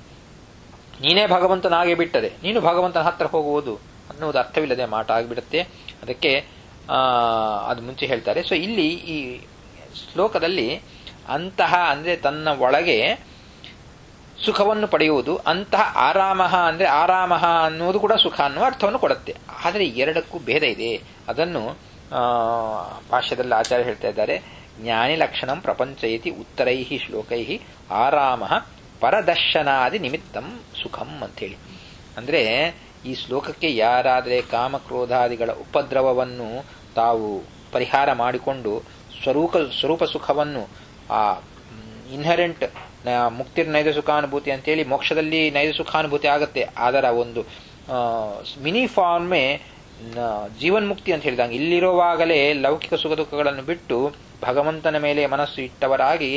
ನೀನೇ ಭಗವಂತನಾಗಿ ಬಿಟ್ಟರೆ ನೀನು ಭಗವಂತನ ಹತ್ರ ಹೋಗುವುದು ಅನ್ನುವುದು ಅರ್ಥವಿಲ್ಲದೆ ಮಾಟ ಆಗಿಬಿಡುತ್ತೆ ಅದಕ್ಕೆ ಅದು ಮುಂಚೆ ಹೇಳ್ತಾರೆ ಸೊ ಇಲ್ಲಿ ಈ ಶ್ಲೋಕದಲ್ಲಿ ಅಂತಹ ಅಂದ್ರೆ ತನ್ನ ಒಳಗೆ ಸುಖವನ್ನು ಪಡೆಯುವುದು ಅಂತಹ ಆರಾಮ ಅಂದ್ರೆ ಆರಾಮ ಅನ್ನುವುದು ಕೂಡ ಸುಖ ಅನ್ನುವ ಅರ್ಥವನ್ನು ಕೊಡುತ್ತೆ ಆದರೆ ಎರಡಕ್ಕೂ ಭೇದ ಇದೆ ಅದನ್ನು ಭಾಷ್ಯದಲ್ಲಿ ಆಚಾರ್ಯ ಹೇಳ್ತಾ ಇದ್ದಾರೆ ಜ್ಞಾನಿ ಲಕ್ಷಣಂ ಪ್ರಪಂಚಯತಿ ಉತ್ತರೈ ಶ್ಲೋಕೈ ಆರಾಮ ಪರದರ್ಶನಾದಿ ನಿಮಿತ್ತಂ ಸುಖಂ ಅಂತೇಳಿ ಅಂದ್ರೆ ಈ ಶ್ಲೋಕಕ್ಕೆ ಯಾರಾದರೆ ಕಾಮಕ್ರೋಧಾದಿಗಳ ಉಪದ್ರವವನ್ನು ತಾವು ಪರಿಹಾರ ಮಾಡಿಕೊಂಡು ಸ್ವರೂಪ ಸ್ವರೂಪ ಸುಖವನ್ನು ಆ ಇನ್ಹರೆಂಟ್ ಮುಕ್ತಿರ್ ನೈಜ ಸುಖಾನುಭೂತಿ ಅಂತೇಳಿ ಮೋಕ್ಷದಲ್ಲಿ ನೈಜ ಸುಖಾನುಭೂತಿ ಆಗತ್ತೆ ಅದರ ಒಂದು ಮಿನಿ ಫಾರ್ಮೇ ಜೀವನ್ಮುಕ್ತಿ ಅಂತ ಹೇಳಿದಂಗೆ ಇಲ್ಲಿರುವಾಗಲೇ ಲೌಕಿಕ ಸುಖ ದುಃಖಗಳನ್ನು ಬಿಟ್ಟು ಭಗವಂತನ ಮೇಲೆ ಮನಸ್ಸು ಇಟ್ಟವರಾಗಿ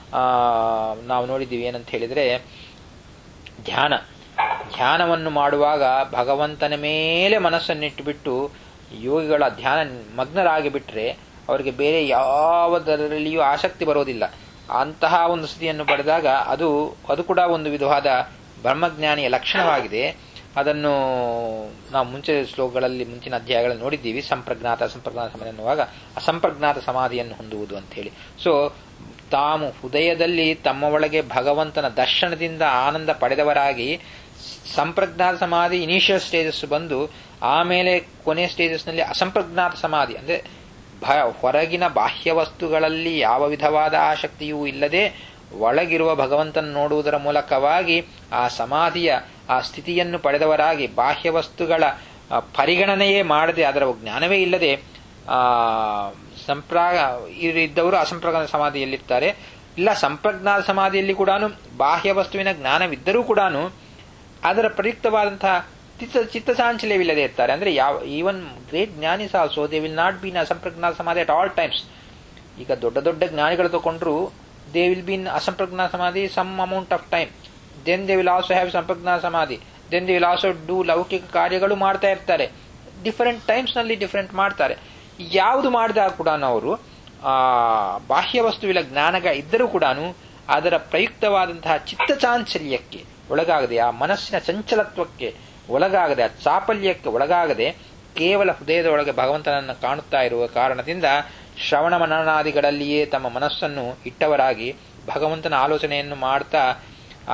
ನಾವು ನೋಡಿದ್ದೀವಿ ಏನಂತ ಹೇಳಿದರೆ ಧ್ಯಾನ ಧ್ಯಾನವನ್ನು ಮಾಡುವಾಗ ಭಗವಂತನ ಮೇಲೆ ಮನಸ್ಸನ್ನಿಟ್ಟುಬಿಟ್ಟು ಯೋಗಿಗಳ ಧ್ಯಾನ ಮಗ್ನರಾಗಿ ಬಿಟ್ಟರೆ ಅವರಿಗೆ ಬೇರೆ ಯಾವುದರಲ್ಲಿಯೂ ಆಸಕ್ತಿ ಬರೋದಿಲ್ಲ ಅಂತಹ ಒಂದು ಸ್ಥಿತಿಯನ್ನು ಪಡೆದಾಗ ಅದು ಅದು ಕೂಡ ಒಂದು ವಿಧವಾದ ಬ್ರಹ್ಮಜ್ಞಾನಿಯ ಲಕ್ಷಣವಾಗಿದೆ ಅದನ್ನು ನಾವು ಮುಂಚೆ ಶ್ಲೋಕಗಳಲ್ಲಿ ಮುಂಚಿನ ಅಧ್ಯಾಯಗಳಲ್ಲಿ ನೋಡಿದ್ದೀವಿ ಸಂಪ್ರಜ್ಞಾತ ಸಂಪ್ರಜ್ಞಾತ ಸಮಾಧಿ ಅನ್ನುವಾಗ ಅಸಂಪ್ರಜ್ಞಾತ ಸಮಾಧಿಯನ್ನು ಹೊಂದುವುದು ಅಂತ ಹೇಳಿ ಸೊ ತಾವು ಹೃದಯದಲ್ಲಿ ತಮ್ಮ ಒಳಗೆ ಭಗವಂತನ ದರ್ಶನದಿಂದ ಆನಂದ ಪಡೆದವರಾಗಿ ಸಂಪ್ರಜ್ಞಾತ ಸಮಾಧಿ ಇನಿಷಿಯಲ್ ಸ್ಟೇಜಸ್ ಬಂದು ಆಮೇಲೆ ಕೊನೆ ಸ್ಟೇಜಸ್ನಲ್ಲಿ ಅಸಂಪ್ರಜ್ಞಾತ ಸಮಾಧಿ ಅಂದ್ರೆ ಹೊರಗಿನ ಬಾಹ್ಯ ವಸ್ತುಗಳಲ್ಲಿ ಯಾವ ವಿಧವಾದ ಆಸಕ್ತಿಯೂ ಇಲ್ಲದೆ ಒಳಗಿರುವ ಭಗವಂತನ ನೋಡುವುದರ ಮೂಲಕವಾಗಿ ಆ ಸಮಾಧಿಯ ಆ ಸ್ಥಿತಿಯನ್ನು ಪಡೆದವರಾಗಿ ಬಾಹ್ಯ ವಸ್ತುಗಳ ಪರಿಗಣನೆಯೇ ಮಾಡದೆ ಅದರ ಜ್ಞಾನವೇ ಇಲ್ಲದೆ ಆ ಸಂಪ್ರಾ ಇದ್ದವರು ಅಸಂಪ್ರಜ್ಞಾತ ಸಮಾಧಿಯಲ್ಲಿರ್ತಾರೆ ಇಲ್ಲ ಸಂಪ್ರಜ್ಞಾತ ಸಮಾಧಿಯಲ್ಲಿ ಕೂಡ ಬಾಹ್ಯ ವಸ್ತುವಿನ ಜ್ಞಾನವಿದ್ದರೂ ಕೂಡ ಅದರ ಪ್ರಯುಕ್ತವಾದಂತಹ ಚಿತ್ತ ಚಿತ್ತಚಾಂಚಲ್ಯವಿಲ್ಲದೆ ಇರ್ತಾರೆ ಅಂದ್ರೆ ಯಾವ even great jnanis also they will not been asamprajnata samadhi at all times ಈಗ ದೊಡ್ಡ ದೊಡ್ಡ ಜ್ಞಾನಿಗಳು ತಗೊಂಡ್ರು they will been asamprajnata samadhi some amount of time then they will also have samprajnata samadhi then they will also do ಲೌಕಿಕ ಕಾರ್ಯಗಳು ಮಾಡ್ತಾ ಇರ್ತಾರೆ ಡಿಫರೆಂಟ್ ಟೈಮ್ಸ್ ನಲ್ಲಿ ಡಿಫರೆಂಟ್ ಮಾಡ್ತಾರೆ ಯಾವುದು ಮಾಡಿದಾಗ ಕೂಡ ಅವರು ಆ ಬಾಹ್ಯ ವಸ್ತುವಿನ ಜ್ಞಾನಗ ಇದ್ದರೂ ಕೂಡ ಅದರ ಪ್ರಯುಕ್ತವಾದಂತಹ ಚಿತ್ತಚಾಂಚಲ್ಯಕ್ಕೆ ಒಳಗಾಗದೆ ಆ ಮನಸ್ಸಿನ ಚಂಚಲತ್ವಕ್ಕೆ ಒಳಗಾಗದೆ ಆ ಚಾಪಲ್ಯಕ್ಕೆ ಒಳಗಾಗದೆ ಕೇವಲ ಹೃದಯದ ಒಳಗೆ ಭಗವಂತನನ್ನು ಕಾಣುತ್ತಾ ಇರುವ ಕಾರಣದಿಂದ ಶ್ರವಣ ಮನನಾದಿಗಳಲ್ಲಿಯೇ ತಮ್ಮ ಮನಸ್ಸನ್ನು ಇಟ್ಟವರಾಗಿ ಭಗವಂತನ ಆಲೋಚನೆಯನ್ನು ಮಾಡ್ತಾ ಆ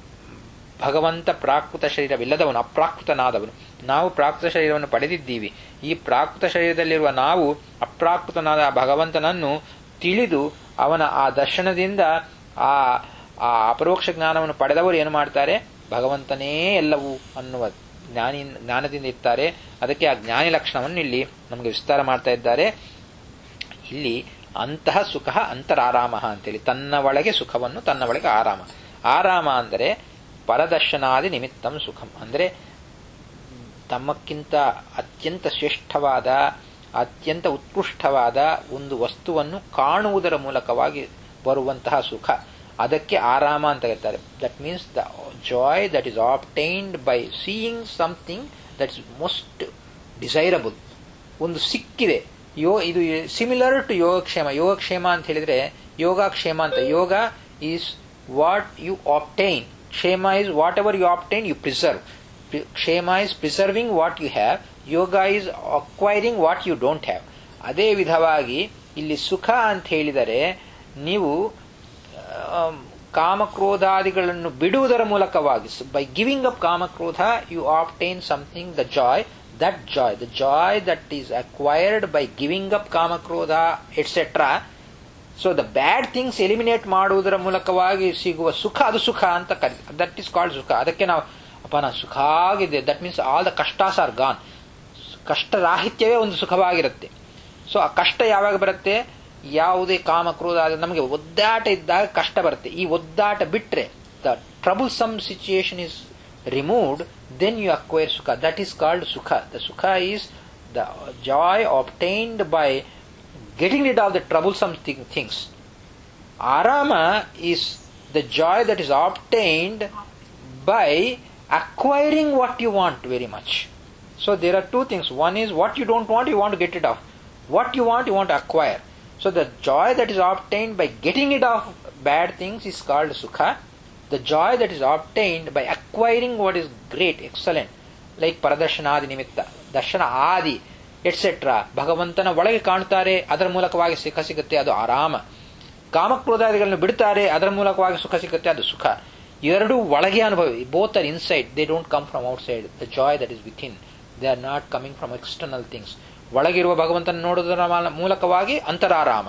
ಭಗವಂತ ಪ್ರಾಕೃತ ಶರೀರವಿಲ್ಲದವನು ಅಪ್ರಾಕೃತನಾದವನು ನಾವು ಪ್ರಾಕೃತ ಶರೀರವನ್ನು ಪಡೆದಿದ್ದೀವಿ ಈ ಪ್ರಾಕೃತ ಶರೀರದಲ್ಲಿರುವ ನಾವು ಅಪ್ರಾಕೃತನಾದ ಭಗವಂತನನ್ನು ತಿಳಿದು ಅವನ ಆ ದರ್ಶನದಿಂದ ಆ ಆ ಅಪರೋಕ್ಷ ಜ್ಞಾನವನ್ನು ಪಡೆದವರು ಏನು ಮಾಡ್ತಾರೆ ಭಗವಂತನೇ ಎಲ್ಲವೂ ಅನ್ನುವ ಜ್ಞಾನಿ ಜ್ಞಾನದಿಂದ ಇರ್ತಾರೆ ಅದಕ್ಕೆ ಆ ಜ್ಞಾನಿ ಲಕ್ಷಣವನ್ನು ಇಲ್ಲಿ ನಮಗೆ ವಿಸ್ತಾರ ಮಾಡ್ತಾ ಇದ್ದಾರೆ ಇಲ್ಲಿ ಅಂತಹ ಸುಖ ಅಂತರಾರಾಮ ಅಂತೇಳಿ ತನ್ನ ಒಳಗೆ ಸುಖವನ್ನು ತನ್ನ ಒಳಗೆ ಆರಾಮ ಆರಾಮ ಅಂದರೆ ಪರದರ್ಶನಾದಿ ನಿಮಿತ್ತಂ ಸುಖಂ ಅಂದರೆ ತಮ್ಮಕ್ಕಿಂತ ಅತ್ಯಂತ ಶ್ರೇಷ್ಠವಾದ ಅತ್ಯಂತ ಉತ್ಕೃಷ್ಟವಾದ ಒಂದು ವಸ್ತುವನ್ನು ಕಾಣುವುದರ ಮೂಲಕವಾಗಿ ಬರುವಂತಹ ಸುಖ ಅದಕ್ಕೆ ಆರಾಮ ಅಂತ ಹೇಳ್ತಾರೆ that means the joy that is obtained by seeing something that is most desirable ಒಂದು ಸಿಕ್ಕಿದೆ ಯೋ ಇದು ಸಿಮಿಲರ್ ಟು ಯೋಗಕ್ಷೇಮ ಯೋಗಕ್ಷೇಮ ಅಂತ ಹೇಳಿದ್ರೆ ಯೋಗಕ್ಷೇಮ ಅಂತ yoga is what you obtain kshema is whatever you obtain you preserve kshema is preserving what you have yoga is acquiring what you don't have ಅದೇ ವಿಧವಾಗಿ ಇಲ್ಲಿ ಸುಖ ಅಂತ ಹೇಳಿದರೆ ನೀವು ಕಾಮಕ್ರೋಧಾದಿಗಳನ್ನು ಬಿಡುವುದರ ಮೂಲಕವಾಗಿ by giving up kamakrodha you obtain something the joy that joy the joy that is acquired by giving up kamakrodha etcetera so the bad things eliminate ಮಾಡುವುದರ ಮೂಲಕವಾಗಿ ಸಿಗುವ ಸುಖ ಅದು ಸುಖ ಅಂತ ಕರಿ ದಟ್ ಇಸ್ ಕಾಲ್ಡ್ ಸುಖ ಅದಕ್ಕೆ ನಾವು ಅಪ್ಪ ನಾನು ಸುಖ ಆಗಿದೆ that means all the kashtas are gone ಕಷ್ಟರಾಹಿತ್ಯವೇ ಒಂದು ಸುಖವಾಗಿರುತ್ತೆ ಸೊ ಆ ಕಷ್ಟ ಯಾವಾಗ ಬರುತ್ತೆ ಯಾವುದೇ ಕಾಮ ಕ್ರೋಧ ನಮಗೆ ಒದ್ದಾಟ ಇದ್ದಾಗ ಕಷ್ಟ ಬರುತ್ತೆ ಈ ಒದ್ದಾಟ ಬಿಟ್ರೆ the troublesome situation is removed then you acquire sukha that is called sukha the sukha is the joy obtained by getting rid of the troublesome things arama is the joy that is obtained by acquiring what you want very much. So there are two things. One is what you don't want, you want to get it off. What you want, you want to acquire. So the joy that is obtained by getting it off bad things is called sukha. The joy that is obtained by acquiring what is great, excellent, like ಪರದರ್ಶನಾದಿ ನಿಮಿತ್ತ ದರ್ಶನ ಆದಿ et cetera ಭಗವಂತನ ಒಳಗೆ ಕಾಣ್ತಾರೆ ಅದರ ಮೂಲಕವಾಗಿ ಸುಖ ಸಿಗುತ್ತೆ ಅದು ಆರಾಮ ಕಾಮಕ್ರೋಧಾದಿಗಳನ್ನು ಬಿಡ್ತಾರೆ ಅದರ ಮೂಲಕವಾಗಿ ಸುಖ ಸಿಗುತ್ತೆ ಅದು ಸುಖ ಎರಡು ಒಳಗೆ ಅನುಭವಿ both are inside they don't come from outside the joy that is within they are not coming from external things ಒಳಗಿರುವ ಭಗವಂತನ ನೋಡುವುದರ ಮೂಲಕವಾಗಿ ಅಂತರಾರಾಮ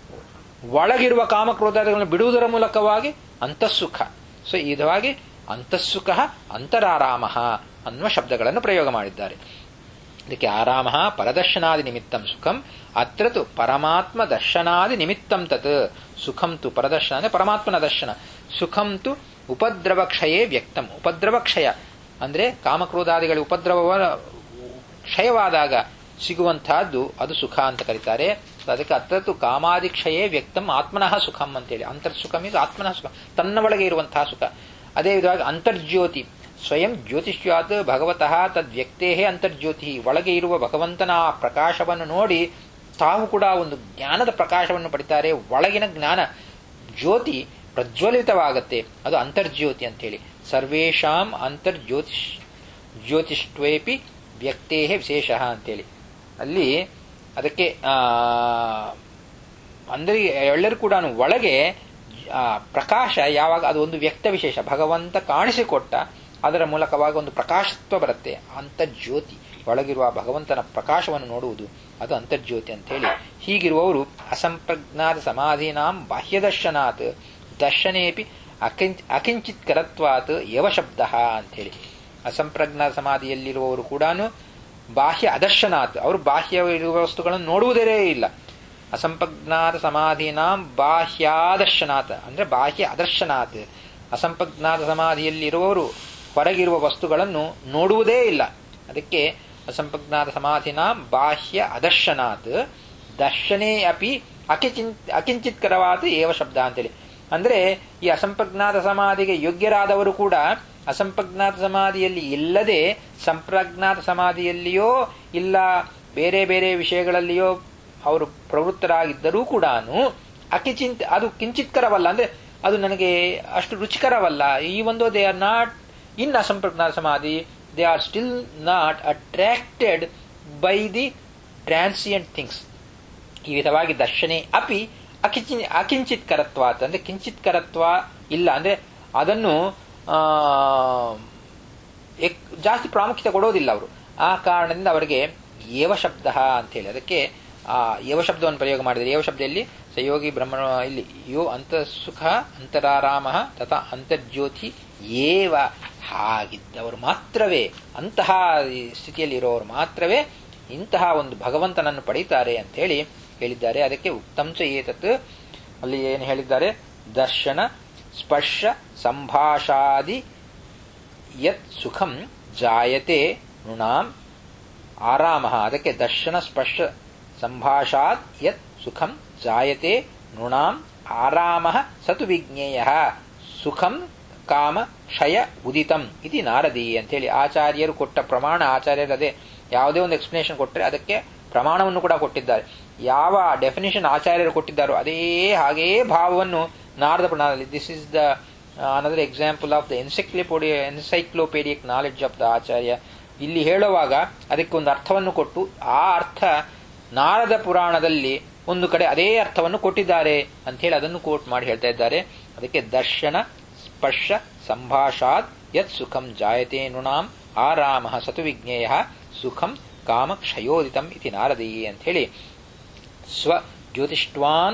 ಒಳಗಿರುವ ಕಾಮಕ್ರೋಧಾದಿಗಳನ್ನು ಬಿಡುವುದರ ಮೂಲಕವಾಗಿ ಅಂತಃಸುಖ ಸೊ ಈ ವಿಧವಾಗಿ ಅಂತಃಸುಖ ಅಂತರಾರಾಮ ಅನ್ನುವ ಶಬ್ದಗಳನ್ನು ಪ್ರಯೋಗ ಮಾಡಿದ್ದಾರೆ ಇದಕ್ಕೆ ಆರಾಮ ಪರದರ್ಶನಾದಿ ನಿಮಿತ್ತಂ ಸುಖಂ ಅತ್ರ ತು ಪರಮಾತ್ಮ ದರ್ಶನಾದಿ ನಿಮಿತ್ತಂ ತತ್ ಸುಖಂ ತು ಪರದರ್ಶನ ಅಂದ್ರೆ ಪರಮಾತ್ಮನ ದರ್ಶನ ಸುಖಂ ತು ಉಪದ್ರವ ಕ್ಷಯೇ ವ್ಯಕ್ತಂ ಉಪದ್ರವ ಕ್ಷಯ ಅಂದ್ರೆ ಕಾಮಕ್ರೋಧಾದಿಗಳ ಉಪದ್ರವ ಕ್ಷಯವಾದಾಗ ಸಿಗುವಂತಹದ್ದು ಅದು ಸುಖ ಅಂತ ಕರೀತಾರೆ ಅದಕ್ಕೆ ಅತ್ರತು ಕಾಮಾದಿ ಕ್ಷಯೇ ವ್ಯಕ್ತಂ ಆತ್ಮನಃ ಸುಖಂ ಅಂತೇಳಿ ಅಂತರ್ಸುಖಂ ಇದು ಆತ್ಮನಃ ಸುಖ ತನ್ನ ಒಳಗೆ ಇರುವಂತಹ ಸುಖ ಅದೇ ವಿಧವಾಗಿ ಅಂತರ್ಜ್ಯೋತಿ ಸ್ವಯಂ ಜ್ಯೋತಿಷ್ಯಾತ್ ಭಗವತಃ ತದ್ವ್ಯಕ್ತೇ ಅಂತರ್ಜ್ಯೋತಿ ಒಳಗೆ ಇರುವ ಭಗವಂತನ ಆ ಪ್ರಕಾಶವನ್ನು ನೋಡಿ ತಾವು ಕೂಡ ಒಂದು ಜ್ಞಾನದ ಪ್ರಕಾಶವನ್ನು ಪಡಿತಾರೆ ಒಳಗಿನ ಜ್ಞಾನ ಜ್ಯೋತಿ ಪ್ರಜ್ವಲಿತವಾಗತ್ತೆ ಅದು ಅಂತರ್ಜ್ಯೋತಿ ಅಂತೇಳಿ ಸರ್ವೇಷಾಂ ಅಂತರ್ಜ್ಯೋತಿಷ್ ಜ್ಯೋತಿಷ್ಟ್ವೇಪಿ ವ್ಯಕ್ತೇ ವಿಶೇಷ ಅಂತೇಳಿ ಅಲ್ಲಿ ಅದಕ್ಕೆ ಅಂದರೆ ಎಲ್ಲರೂ ಕೂಡ ಒಳಗೆ ಪ್ರಕಾಶ ಯಾವಾಗ ಅದು ಒಂದು ವ್ಯಕ್ತ ವಿಶೇಷ ಭಗವಂತ ಕಾಣಿಸಿಕೊಟ್ಟ ಅದರ ಮೂಲಕವಾಗಿ ಒಂದು ಪ್ರಕಾಶತ್ವ ಬರುತ್ತೆ ಅಂತರ್ಜ್ಯೋತಿ ಒಳಗಿರುವ ಭಗವಂತನ ಪ್ರಕಾಶವನ್ನು ನೋಡುವುದು ಅದು ಅಂತರ್ಜ್ಯೋತಿ ಅಂತ ಹೇಳಿ ಹೀಗಿರುವವರು ಅಸಂಪ್ರಜ್ಞಾತ ಸಮಾಧೀನಾಂ ಬಾಹ್ಯದರ್ಶನಾತ್ ದರ್ಶನೇಪಿ ಅಕಿಂಚ ಅಕಿಂಚಿತ್ ಕರತ್ವಾತ್ ಯವ ಶಬ್ದ ಅಂತೇಳಿ ಅಸಂಪ್ರಜ್ಞಾತ ಸಮಾಧಿಯಲ್ಲಿರುವವರು ಕೂಡ ಬಾಹ್ಯ ಅದರ್ಶನಾತ್ ಅವರು ಬಾಹ್ಯ ಇರುವ ವಸ್ತುಗಳನ್ನು ನೋಡುವುದೇ ಇಲ್ಲ ಅಸಂಪ್ರಜ್ಞಾತ ಸಮಾಧಿನಾಂ ಬಾಹ್ಯಾದರ್ಶನಾತ್ ಅಂದ್ರೆ ಬಾಹ್ಯ ಅದರ್ಶನಾತ್ ಅಸಂಪ್ರಜ್ಞಾತ ಸಮಾಧಿಯಲ್ಲಿರುವವರು ಹೊರಗಿರುವ ವಸ್ತುಗಳನ್ನು ನೋಡುವುದೇ ಇಲ್ಲ ಅದಕ್ಕೆ ಅಸಂಪ್ರಜ್ಞಾತ ಸಮಾಧಿನ ಬಾಹ್ಯ ಅದರ್ಶನಾತ್ ದರ್ಶನೇ ಅಪಿ ಅಕಿಚಿನ್ ಅಕಿಂಚಿತ್ಕರವಾದ ಏವ ಶಬ್ದ ಅಂತೇಳಿ ಅಂದ್ರೆ ಈ ಅಸಂಪ್ರಜ್ಞಾತ ಸಮಾಧಿಗೆ ಯೋಗ್ಯರಾದವರು ಕೂಡ ಅಸಂಪ್ರಜ್ಞಾತ ಸಮಾಧಿಯಲ್ಲಿ ಇಲ್ಲದೆ ಸಂಪ್ರಜ್ಞಾತ ಸಮಾಧಿಯಲ್ಲಿಯೋ ಇಲ್ಲ ಬೇರೆ ಬೇರೆ ವಿಷಯಗಳಲ್ಲಿಯೋ ಅವರು ಪ್ರವೃತ್ತರಾಗಿದ್ದರೂ ಕೂಡ ಅಕಿಚಿಂತ್ ಅದು ಕಿಂಚಿತ್ಕರವಲ್ಲ ಅಂದ್ರೆ ಅದು ನನಗೆ ಅಷ್ಟು ರುಚಿಕರವಲ್ಲ ಈ ಒಂದು they are not in asamprajnata samadhi they are still not attracted by the transient things ಈ ವಿಧವಾಗಿ ದರ್ಶನೆ ಅಪಿ ಅಕಿಚಿ ಅಕಿಂಚಿತ್ ಕರತ್ವಾತ್ ಅಂದ್ರೆ ಕಿಂಚಿತ್ ಕರತ್ವ ಇಲ್ಲ ಅಂದ್ರೆ ಅದನ್ನು ಜಾಸ್ತಿ ಪ್ರಾಮುಖ್ಯತೆ ಕೊಡೋದಿಲ್ಲ ಅವರು ಆ ಕಾರಣದಿಂದ ಅವರಿಗೆ ಏವ ಶಬ್ದ ಅಂತೇಳಿ ಅದಕ್ಕೆ ಆ ಯವ ಶಬ್ದವನ್ನು ಪ್ರಯೋಗ ಮಾಡಿದರೆ ಯವ ಶಬ್ದದಲ್ಲಿ ಸಯೋಗಿ ಬ್ರಹ್ಮಣ ಇಲ್ಲಿ ಯೋ ಅಂತಃಸುಖ ಅಂತರಾರಾಮ ತಥಾ ಅಂತರ್ಜ್ಯೋತಿ ಏವ ಹಾಗಿದ್ದವರು ಮಾತ್ರವೇ ಅಂತಹ ಸ್ಥಿತಿಯಲ್ಲಿ ಇರೋರು ಮಾತ್ರವೇ ಇಂತಹ ಒಂದು ಭಗವಂತನನ್ನು ಪಡೀತಾರೆ ಅಂತ ಹೇಳಿ ಹೇಳಿದ್ದಾರೆ ಅದಕ್ಕೆ ಉತ್ತಂಚ ಏತತ್ ಅಲ್ಲಿ ಏನು ಹೇಳಿದ್ದಾರೆ ದರ್ಶನ ಸ್ಪರ್ಶ ಸಂಭಾಷಾದಿ ಯತ್ ಸುಖಂ ಜಾಯತೆ ನೃಣಾಂ ಆರಾಮ ಅದಕ್ಕೆ ದರ್ಶನ ಸ್ಪರ್ಶ ಸಂಭಾಷಾತ್ ಯತ್ ಸುಖಂ ಜಾಯತೆ ನೃಣಾಂ ಆರಾಮ ಸತು ವಿಜ್ಞೇಯ ಸುಖಂ ಕಾಮ ಕ್ಷಯ ಉದಿತಂ ಇದು ನಾರದಿ ಅಂತೇಳಿ ಆಚಾರ್ಯರು ಕೊಟ್ಟ ಪ್ರಮಾಣ ಆಚಾರ್ಯರು ಅದೇ ಯಾವುದೇ ಒಂದು ಎಕ್ಸ್ಪ್ಲನೇಷನ್ ಕೊಟ್ಟರೆ ಅದಕ್ಕೆ ಪ್ರಮಾಣವನ್ನು ಕೂಡ ಕೊಟ್ಟಿದ್ದಾರೆ ಯಾವ ಡೆಫಿನೇಷನ್ ಆಚಾರ್ಯರು ಕೊಟ್ಟಿದ್ದಾರೋ ಅದೇ ಹಾಗೇ ಭಾವವನ್ನು ನಾರದ ಪ್ರಣಾದಲ್ಲಿ this is the another example of the encyclopaedia encyclopaedic knowledge of the acharya ಇಲ್ಲಿ ಹೇಳುವಾಗ ಅದಕ್ಕೆ ಒಂದು ಅರ್ಥವನ್ನು ಕೊಟ್ಟು ಆ ಅರ್ಥ ನಾರದ ಪುರಾಣದಲ್ಲಿ ಒಂದು ಕಡೆ ಅದೇ ಅರ್ಥವನ್ನು ಕೊಟ್ಟಿದ್ದಾರೆ ಅಂತ ಹೇಳಿ ಅದನ್ನು ಕೋಟ್ ಮಾಡಿ ಹೇಳ್ತಾ ಇದ್ದಾರೆ ಅದಕ್ಕೆ ದರ್ಶನ ಸ್ಪರ್ಶ ಸಂಭಾಷಾತ್ ಯತ್ ಸುಖಂ ಜಾಯತೆ ನೃಣಾಂ ಆರಾಮ ಸತು ವಿಜ್ಞೇಯ ಸುಖಂ ಕಾಮ ಕ್ಷಯೋದಿತಂ ಇತಿ ನಾರದೀ ಅಂತ ಹೇಳಿ ಸ್ವ ಜ್ಯೋತಿಷ್ಟ್ವಾನ್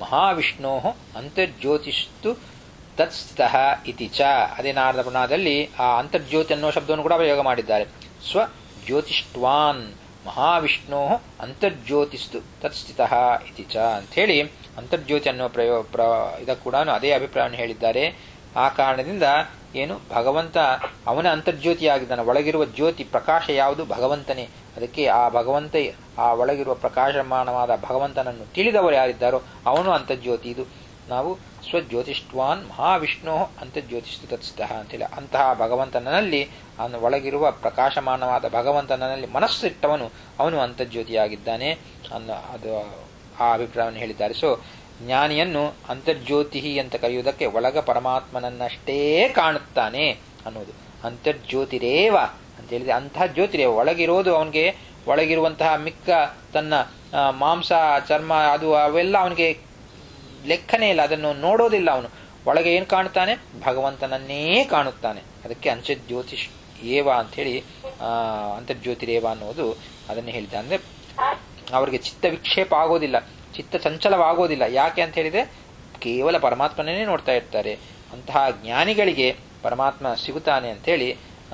ಮಹಾವಿಷ್ಣೋ ಅಂತರ್ಜ್ಯೋತಿಸ್ತು ತತ್ಸ್ಥಿತ ಇತಿ ಚ ಅದೇ ನಾರದ ಪುರಾಣದಲ್ಲಿ ಆ ಅಂತರ್ಜ್ಯೋತಿ ಅನ್ನೋ ಶಬ್ದವನ್ನು ಕೂಡ ಪ್ರಯೋಗ ಮಾಡಿದ್ದಾರೆ ಸ್ವ ಜ್ಯೋತಿಷ್ಟ್ವಾನ್ ಮಹಾವಿಷ್ಣೋ ಅಂತರ್ಜ್ಯೋತಿಸ್ತು ತತ್ಸ್ಥಿತ ಇತಿ ಚ ಅಂಥೇಳಿ ಅಂತರ್ಜ್ಯೋತಿ ಅನ್ನೋ ಪ್ರಯೋ ಪ್ರ ಇದಕ್ಕೆ ಕೂಡ ಅದೇ ಅಭಿಪ್ರಾಯವನ್ನು ಹೇಳಿದ್ದಾರೆ ಆ ಕಾರಣದಿಂದ ಏನು ಭಗವಂತ ಅವನ ಅಂತರ್ಜ್ಯೋತಿಯಾಗಿದ್ದಾನೆ ಒಳಗಿರುವ ಜ್ಯೋತಿ ಪ್ರಕಾಶ ಯಾವುದು ಭಗವಂತನೇ ಅದಕ್ಕೆ ಆ ಭಗವಂತ ಆ ಒಳಗಿರುವ ಪ್ರಕಾಶಮಾನವಾದ ಭಗವಂತನನ್ನು ತಿಳಿದವರು ಯಾರಿದ್ದಾರೋ ಅವನು ಅಂತರ್ಜ್ಯೋತಿ ಇದು ನಾವು ಸ್ವಜ್ಯೋತಿಷ್ಟ್ವಾನ್ ಮಹಾವಿಷ್ಣು ಅಂತರ್ಜ್ಯೋತಿಷ್ಠು ತತ್ಸ್ಥಃ ಅಂತೇಳಿ ಅಂತಹ ಭಗವಂತನಲ್ಲಿ ಅವನ ಒಳಗಿರುವ ಪ್ರಕಾಶಮಾನವಾದ ಭಗವಂತನಲ್ಲಿ ಮನಸ್ಸಿಟ್ಟವನು ಅವನು ಅಂತರ್ಜ್ಯೋತಿಯಾಗಿದ್ದಾನೆ ಅನ್ನೋ ಅದು ಆ ಅಭಿಪ್ರಾಯವನ್ನು ಹೇಳಿದ್ದಾರೆ ಸೊ ಜ್ಞಾನಿಯನ್ನು ಅಂತರ್ಜ್ಯೋತಿ ಅಂತ ಕರೆಯುವುದಕ್ಕೆ ಒಳಗ ಪರಮಾತ್ಮನನ್ನಷ್ಟೇ ಕಾಣುತ್ತಾನೆ ಅನ್ನೋದು ಅಂತರ್ಜ್ಯೋತಿರೇವ ಅಂತ ಹೇಳಿದ್ರೆ ಅಂತಹ ಜ್ಯೋತಿರೇವ ಒಳಗಿರೋದು ಅವನಿಗೆ ಒಳಗಿರುವಂತಹ ಮಿಕ್ಕ ತನ್ನ ಮಾಂಸ ಚರ್ಮ ಅದು ಅವೆಲ್ಲ ಅವನಿಗೆ ಲೆಕ್ಕನೇ ಇಲ್ಲ ಅದನ್ನು ನೋಡೋದಿಲ್ಲ ಅವನು ಒಳಗೆ ಏನು ಕಾಣುತ್ತಾನೆ ಭಗವಂತನನ್ನೇ ಕಾಣುತ್ತಾನೆ ಅದಕ್ಕೆ ಅಂತರ್ಜ್ಯೋತಿಷ್ ಏವ ಅಂಥೇಳಿ ಅಂತರ್ಜ್ಯೋತಿರೇವ ಅನ್ನೋದು ಅದನ್ನೇ ಹೇಳಿದ ಅಂದ್ರೆ ಅವರಿಗೆ ಚಿತ್ತ ವಿಕ್ಷೇಪ ಆಗೋದಿಲ್ಲ ಚಿತ್ತ ಚಂಚಲವಾಗೋದಿಲ್ಲ ಯಾಕೆ ಅಂತ ಹೇಳಿದ್ರೆ ಕೇವಲ ಪರಮಾತ್ಮನೇ ನೋಡ್ತಾ ಇರ್ತಾರೆ ಅಂತಹ ಜ್ಞಾನಿಗಳಿಗೆ ಪರಮಾತ್ಮ ಸಿಗುತ್ತಾನೆ ಅಂತೇಳಿ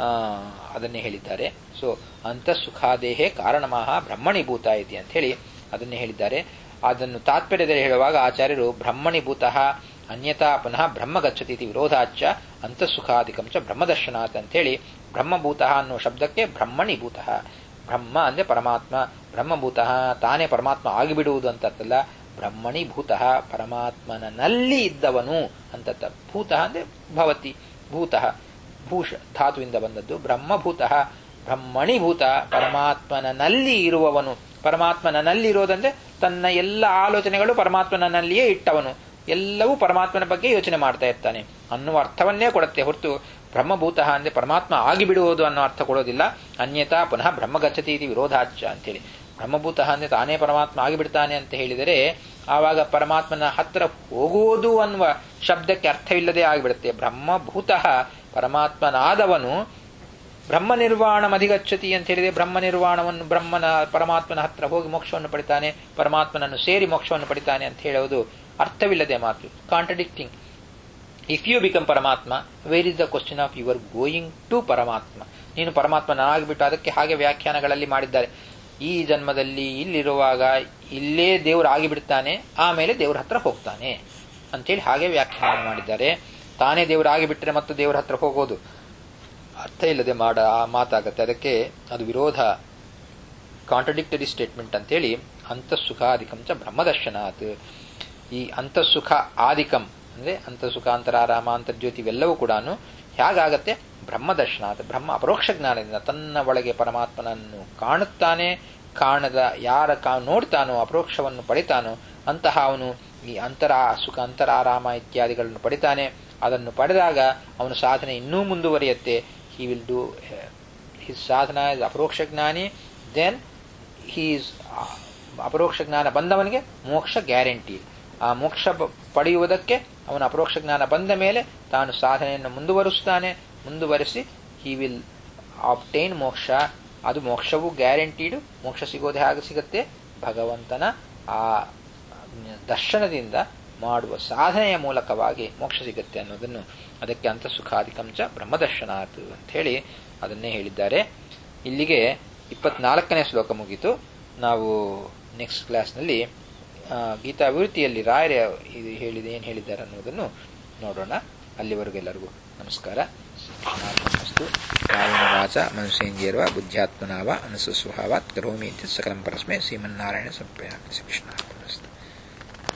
ಅದನ್ನೇ ಹೇಳಿದ್ದಾರೆ ಸೊ ಅಂತ ಸುಖಾದೇಹೇ ಕಾರಣಮಃ ಬ್ರಹ್ಮಣಿಭೂತ ಇದೆ ಅಂತ ಹೇಳಿ ಅದನ್ನೇ ಹೇಳಿದ್ದಾರೆ ಅದನ್ನು ತಾತ್ಪರ್ಯದಲ್ಲಿ ಹೇಳುವಾಗ ಆಚಾರ್ಯರು ಬ್ರಹ್ಮಣಿಭೂತಃ ಅನ್ಯತಾ ಪುನಃ ಬ್ರಹ್ಮ ಗಚ್ಚತಿ ಇತಿ ವಿರೋಧಾಚ ಅಂತಃಸುಖಾಧಿಕಂ ಚ ಬ್ರಹ್ಮದರ್ಶನಾತ್ ಅಂತೇಳಿ ಬ್ರಹ್ಮಭೂತಃ ಅನ್ನೋ ಶಬ್ದಕ್ಕೆ ಬ್ರಹ್ಮಣಿಭೂತಃ ಬ್ರಹ್ಮ ಅಂದ್ರೆ ಪರಮಾತ್ಮ ಬ್ರಹ್ಮಭೂತಃ ತಾನೇ ಪರಮಾತ್ಮ ಆಗಿಬಿಡುವುದು ಅಂತಲ್ಲ ಬ್ರಹ್ಮಣಿಭೂತಃ ಪರಮಾತ್ಮನಲ್ಲಿ ಇದ್ದವನು ಅಂತ ಭೂತಃ ಅಂದ್ರೆ ಭವತಿ ಭೂತಃ ಭೂಷ ಧಾತುವಿಂದ ಬಂದದ್ದು ಬ್ರಹ್ಮಭೂತಃ ಬ್ರಹ್ಮಣಿಭೂತ ಪರಮಾತ್ಮನಲ್ಲಿ ಇರುವವನು ಪರಮಾತ್ಮನಲ್ಲಿ ಇರೋದಂದ್ರೆ ತನ್ನ ಎಲ್ಲ ಆಲೋಚನೆಗಳು ಪರಮಾತ್ಮನಲ್ಲಿಯೇ ಇಟ್ಟವನು ಎಲ್ಲವೂ ಪರಮಾತ್ಮನ ಬಗ್ಗೆ ಯೋಚನೆ ಮಾಡ್ತಾ ಇರ್ತಾನೆ ಅನ್ನುವ ಅರ್ಥವನ್ನೇ ಕೊಡುತ್ತೆ ಹೊರತು ಬ್ರಹ್ಮಭೂತ ಅಂದ್ರೆ ಪರಮಾತ್ಮ ಆಗಿಬಿಡುವುದು ಅನ್ನೋ ಅರ್ಥ ಕೊಡೋದಿಲ್ಲ ಅನ್ಯತಾ ಪುನಃ ಬ್ರಹ್ಮಗಚ್ಚತಿ ಇದು ವಿರೋಧಾಚ ಅಂತೇಳಿ ಬ್ರಹ್ಮಭೂತ ಅಂದ್ರೆ ತಾನೇ ಪರಮಾತ್ಮ ಆಗಿಬಿಡ್ತಾನೆ ಅಂತ ಹೇಳಿದರೆ ಆವಾಗ ಪರಮಾತ್ಮನ ಹತ್ರ ಹೋಗುವುದು ಅನ್ನುವ ಶಬ್ದಕ್ಕೆ ಅರ್ಥವಿಲ್ಲದೆ ಆಗಿಬಿಡುತ್ತೆ ಬ್ರಹ್ಮಭೂತ ಪರಮಾತ್ಮನಾದವನು ಬ್ರಹ್ಮ ನಿರ್ವಾಣ ಅಧಿಗಚ್ಚತಿ ಅಂತ ಹೇಳಿದ್ರೆ ಬ್ರಹ್ಮ ನಿರ್ವಾಣವನ್ನು ಬ್ರಹ್ಮನ ಪರಮಾತ್ಮನ ಹತ್ರ ಹೋಗಿ ಮೋಕ್ಷವನ್ನು ಪಡಿತಾನೆ ಪರಮಾತ್ಮನನ್ನು ಸೇರಿ ಮೋಕ್ಷವನ್ನು ಪಡಿತಾನೆ ಅಂತ ಹೇಳುವುದು ಅರ್ಥವಿಲ್ಲದೆ ಮಾತು contradicting if you become paramatma where is the question of your going to paramatma ನೀನು ಪರಮಾತ್ಮನಾಗಿಬಿಟ್ಟು ಅದಕ್ಕೆ ಹಾಗೆ ವ್ಯಾಖ್ಯಾನಗಳಲ್ಲಿ ಮಾಡಿದ್ದಾರೆ ಈ ಜನ್ಮದಲ್ಲಿ ಇಲ್ಲಿರುವಾಗ ಇಲ್ಲೇ ದೇವರು ಆಗಿಬಿಡ್ತಾನೆ ಆಮೇಲೆ ದೇವ್ರ ಹತ್ರ ಹೋಗ್ತಾನೆ ಅಂತೇಳಿ ಹಾಗೆ ವ್ಯಾಖ್ಯಾನ ಮಾಡಿದ್ದಾರೆ ತಾನೇ ದೇವರಾಗಿಬಿಟ್ರೆ ಮತ್ತು ದೇವರ ಹತ್ರ ಹೋಗೋದು ಅರ್ಥ ಇಲ್ಲದೆ ಮಾಡ ಮಾತಾಗತ್ತೆ ಅದಕ್ಕೆ ಅದು ವಿರೋಧ ಕಾಂಟ್ರಡಿಕ್ಟರಿ ಸ್ಟೇಟ್ಮೆಂಟ್ ಅಂತೇಳಿ ಅಂತಃಸುಖಾಧಿಕಂ ಚ ಬ್ರಹ್ಮದರ್ಶನಾತ್ ಈ ಅಂತಃಸುಖ ಆದಿಕಂ ಅಂದ್ರೆ ಅಂತಃಸುಖ ಅಂತರಾರಾಮ ಅಂತರ್ಜ್ಯೋತಿ ಇವೆಲ್ಲವೂ ಕೂಡ ಹೇಗಾಗತ್ತೆ ಬ್ರಹ್ಮದರ್ಶನಾತ್ ಬ್ರಹ್ಮ ಅಪರೋಕ್ಷ ಜ್ಞಾನದಿಂದ ತನ್ನ ಒಳಗೆ ಪರಮಾತ್ಮನನ್ನು ಕಾಣುತ್ತಾನೆ ಕಾಣದ ಯಾರ ಕಾ ನೋಡ್ತಾನೋ ಅಪರೋಕ್ಷವನ್ನು ಪಡಿತಾನೋ ಅಂತಹ ಅವನು ಈ ಅಂತರಾ ಸುಖ ಅಂತರಾರಾಮ ಇತ್ಯಾದಿಗಳನ್ನು ಪಡಿತಾನೆ ಅದನ್ನು ಪಡೆದಾಗ ಅವನ ಸಾಧನೆ ಇನ್ನೂ ಮುಂದುವರಿಯುತ್ತೆ he will do his sadhana is aparoksha jnani then he's ಅಪರೋಕ್ಷ ಜ್ಞಾನ ಬಂದವನಿಗೆ ಮೋಕ್ಷ ಗ್ಯಾರಂಟಿ ಆ ಮೋಕ್ಷ ಪಡೆಯುವುದಕ್ಕೆ ಅವನ ಅಪರೋಕ್ಷ ಜ್ಞಾನ ಬಂದ ಮೇಲೆ ತಾನು ಸಾಧನೆಯನ್ನು ಮುಂದುವರಿಸ್ತಾನೆ ಮುಂದುವರಿಸಿ ಹಿ ವಿಲ್ ಆಪ್ಟೈನ್ ಮೋಕ್ಷ ಅದು ಮೋಕ್ಷವು ಗ್ಯಾರಂಟೀಡು ಮೋಕ್ಷ ಸಿಗೋದು ಹೇಗೆ ಸಿಗುತ್ತೆ ಭಗವಂತನ ಆ ದರ್ಶನದಿಂದ ಮಾಡುವ ಸಾಧನೆಯ ಮೂಲಕವಾಗಿ ಮೋಕ್ಷ ಸಿಗುತ್ತೆ ಅನ್ನೋದನ್ನು ಅದಕ್ಕೆ ಅಂತಃಸುಖಾಧಿಕಂಚ ಬ್ರಹ್ಮದರ್ಶನಾತ್ ಅಂತ ಹೇಳಿ ಅದನ್ನೇ ಹೇಳಿದ್ದಾರೆ ಇಲ್ಲಿಗೆ ಇಪ್ಪತ್ನಾಲ್ಕನೇ ಶ್ಲೋಕ ಮುಗೀತು ನಾವು ನೆಕ್ಸ್ಟ್ ಕ್ಲಾಸ್ನಲ್ಲಿ ಗೀತಾ ವಿವೃತ್ತಿಯಲ್ಲಿ ರಾಯರ ಇದು ಹೇಳಿದೆ ಏನು ಹೇಳಿದ್ದಾರೆ ಅನ್ನೋದನ್ನು ನೋಡೋಣ ಅಲ್ಲಿವರೆಗೆಲ್ಲರಿಗೂ ನಮಸ್ಕಾರ ಕೃಷ್ಣಾರ್ಪಣಮಸ್ತು ಕಾಯಿನ ವಾಚ ಮನಸೇಂದ್ರಿಯರ್ವ ಬುದ್ಧ್ಯಾತ್ಮನಾವ ಅನಸುಸ್ವಭಾವಾತ್ ಕರೋಮಿ ಸಕಲಂ ಪರಸ್ಮೈ ಶ್ರೀಮನ್ನಾರಾಯಣ ಸಂಪ್ರಯಾಣ ಕೃಷ್ಣ